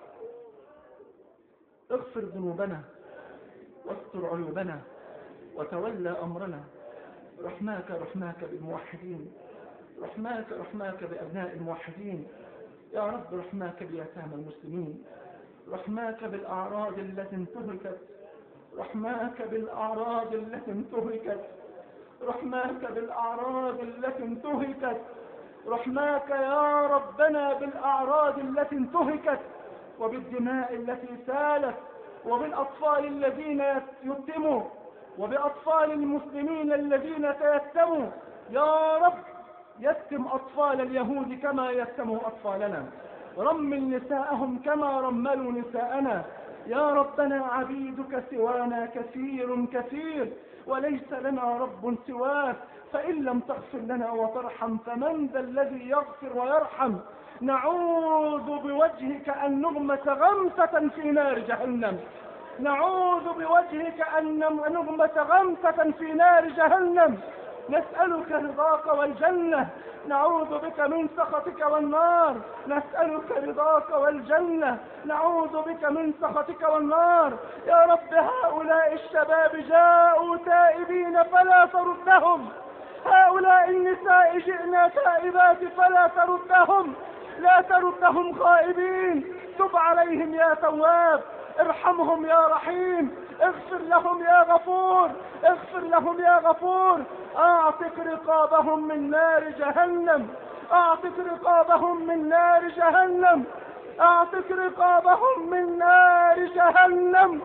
اغفر ذنوبنا واستر عيوبنا وتولى أمرنا رحماك رحماك بالموحدين رحماك رحماك بأبناء الموحدين يا رب رحماك بيتامى المسلمين رحماك بالأعراض التي انتهكت رحماك بالأعراض التي انتهكت رحماك بالأعراض التي انتهكت رحماك يا ربنا بالأعراض التي انتهكت وبالدماء التي سالت وبالأطفال الذين يتموا وبأطفال المسلمين الذين تيتموا يا رب يتم أطفال اليهود كما يتموا أطفالنا رمل نساءهم كما رملوا نساءنا يا ربنا عبيدك سوانا كثير كثير وليس لنا رب سواك فإن لم تغفر لنا وترحم فمن ذا الذي يغفر ويرحم نعوذ بوجهك أن نغمس غمسة في نار جهنم نعوذ بوجهك أن نغمس غمسة في نار جهنم نسألك رضاك والجنة نعوذ بك من سخطك والنار نسألك رضاك والجنة نعوذ بك من سخطك والنار يا رب هؤلاء الشباب جاءوا تائبين فلا تردهم هؤلاء النساء جئنا تائبات فلا تردهم لا تردهم خائبين تب عليهم يا تواب ارحمهم يا رحيم اغفر لهم يا غفور اغفر لهم يا غفور اعتق رقابهم من نار جهنم اعتق رقابهم من نار جهنم اعتق رقابهم من نار جهنم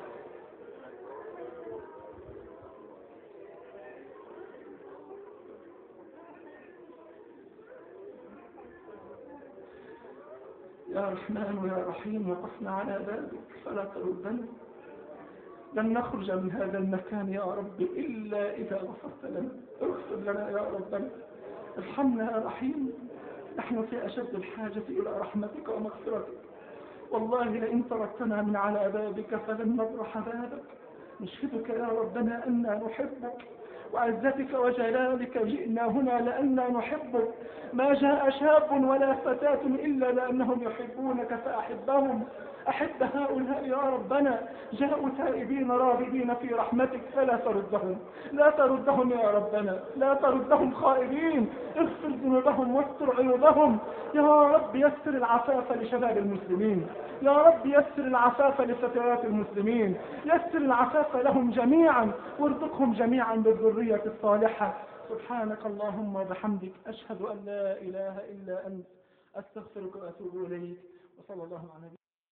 يا رحمن يا رحيم وقفنا على بابك فلا تردنا لن نخرج من هذا المكان يا رب إلا إذا غفرت لنا اغفر لنا يا ربنا ارحمنا يا رحيم نحن في أشد الحاجة إلى رحمتك ومغفرتك والله لئن تركتنا من على بابك فلن نبرح بابك نشهدك يا ربنا أنا نحبك وعزتك وجلالك جئنا هنا لأننا نحبك ما جاء شاب ولا فتاة إلا لأنهم يحبونك فأحبهم أحب هؤلاء يا ربنا جاءوا تائبين راغبين في رحمتك فلا تردهم لا تردهم يا ربنا لا تردهم خائبين اغفر ذنوبهم واستر عيوبهم يا رب يسر العفاف لشباب المسلمين يا رب يسر العفاف لفتيات المسلمين يسر العفاف لهم جميعا وارزقهم جميعا بالذرية الصالحة سبحانك اللهم وبحمدك أشهد أن لا إله إلا أنت أستغفرك وأتوب إليك وصلى الله على نبينا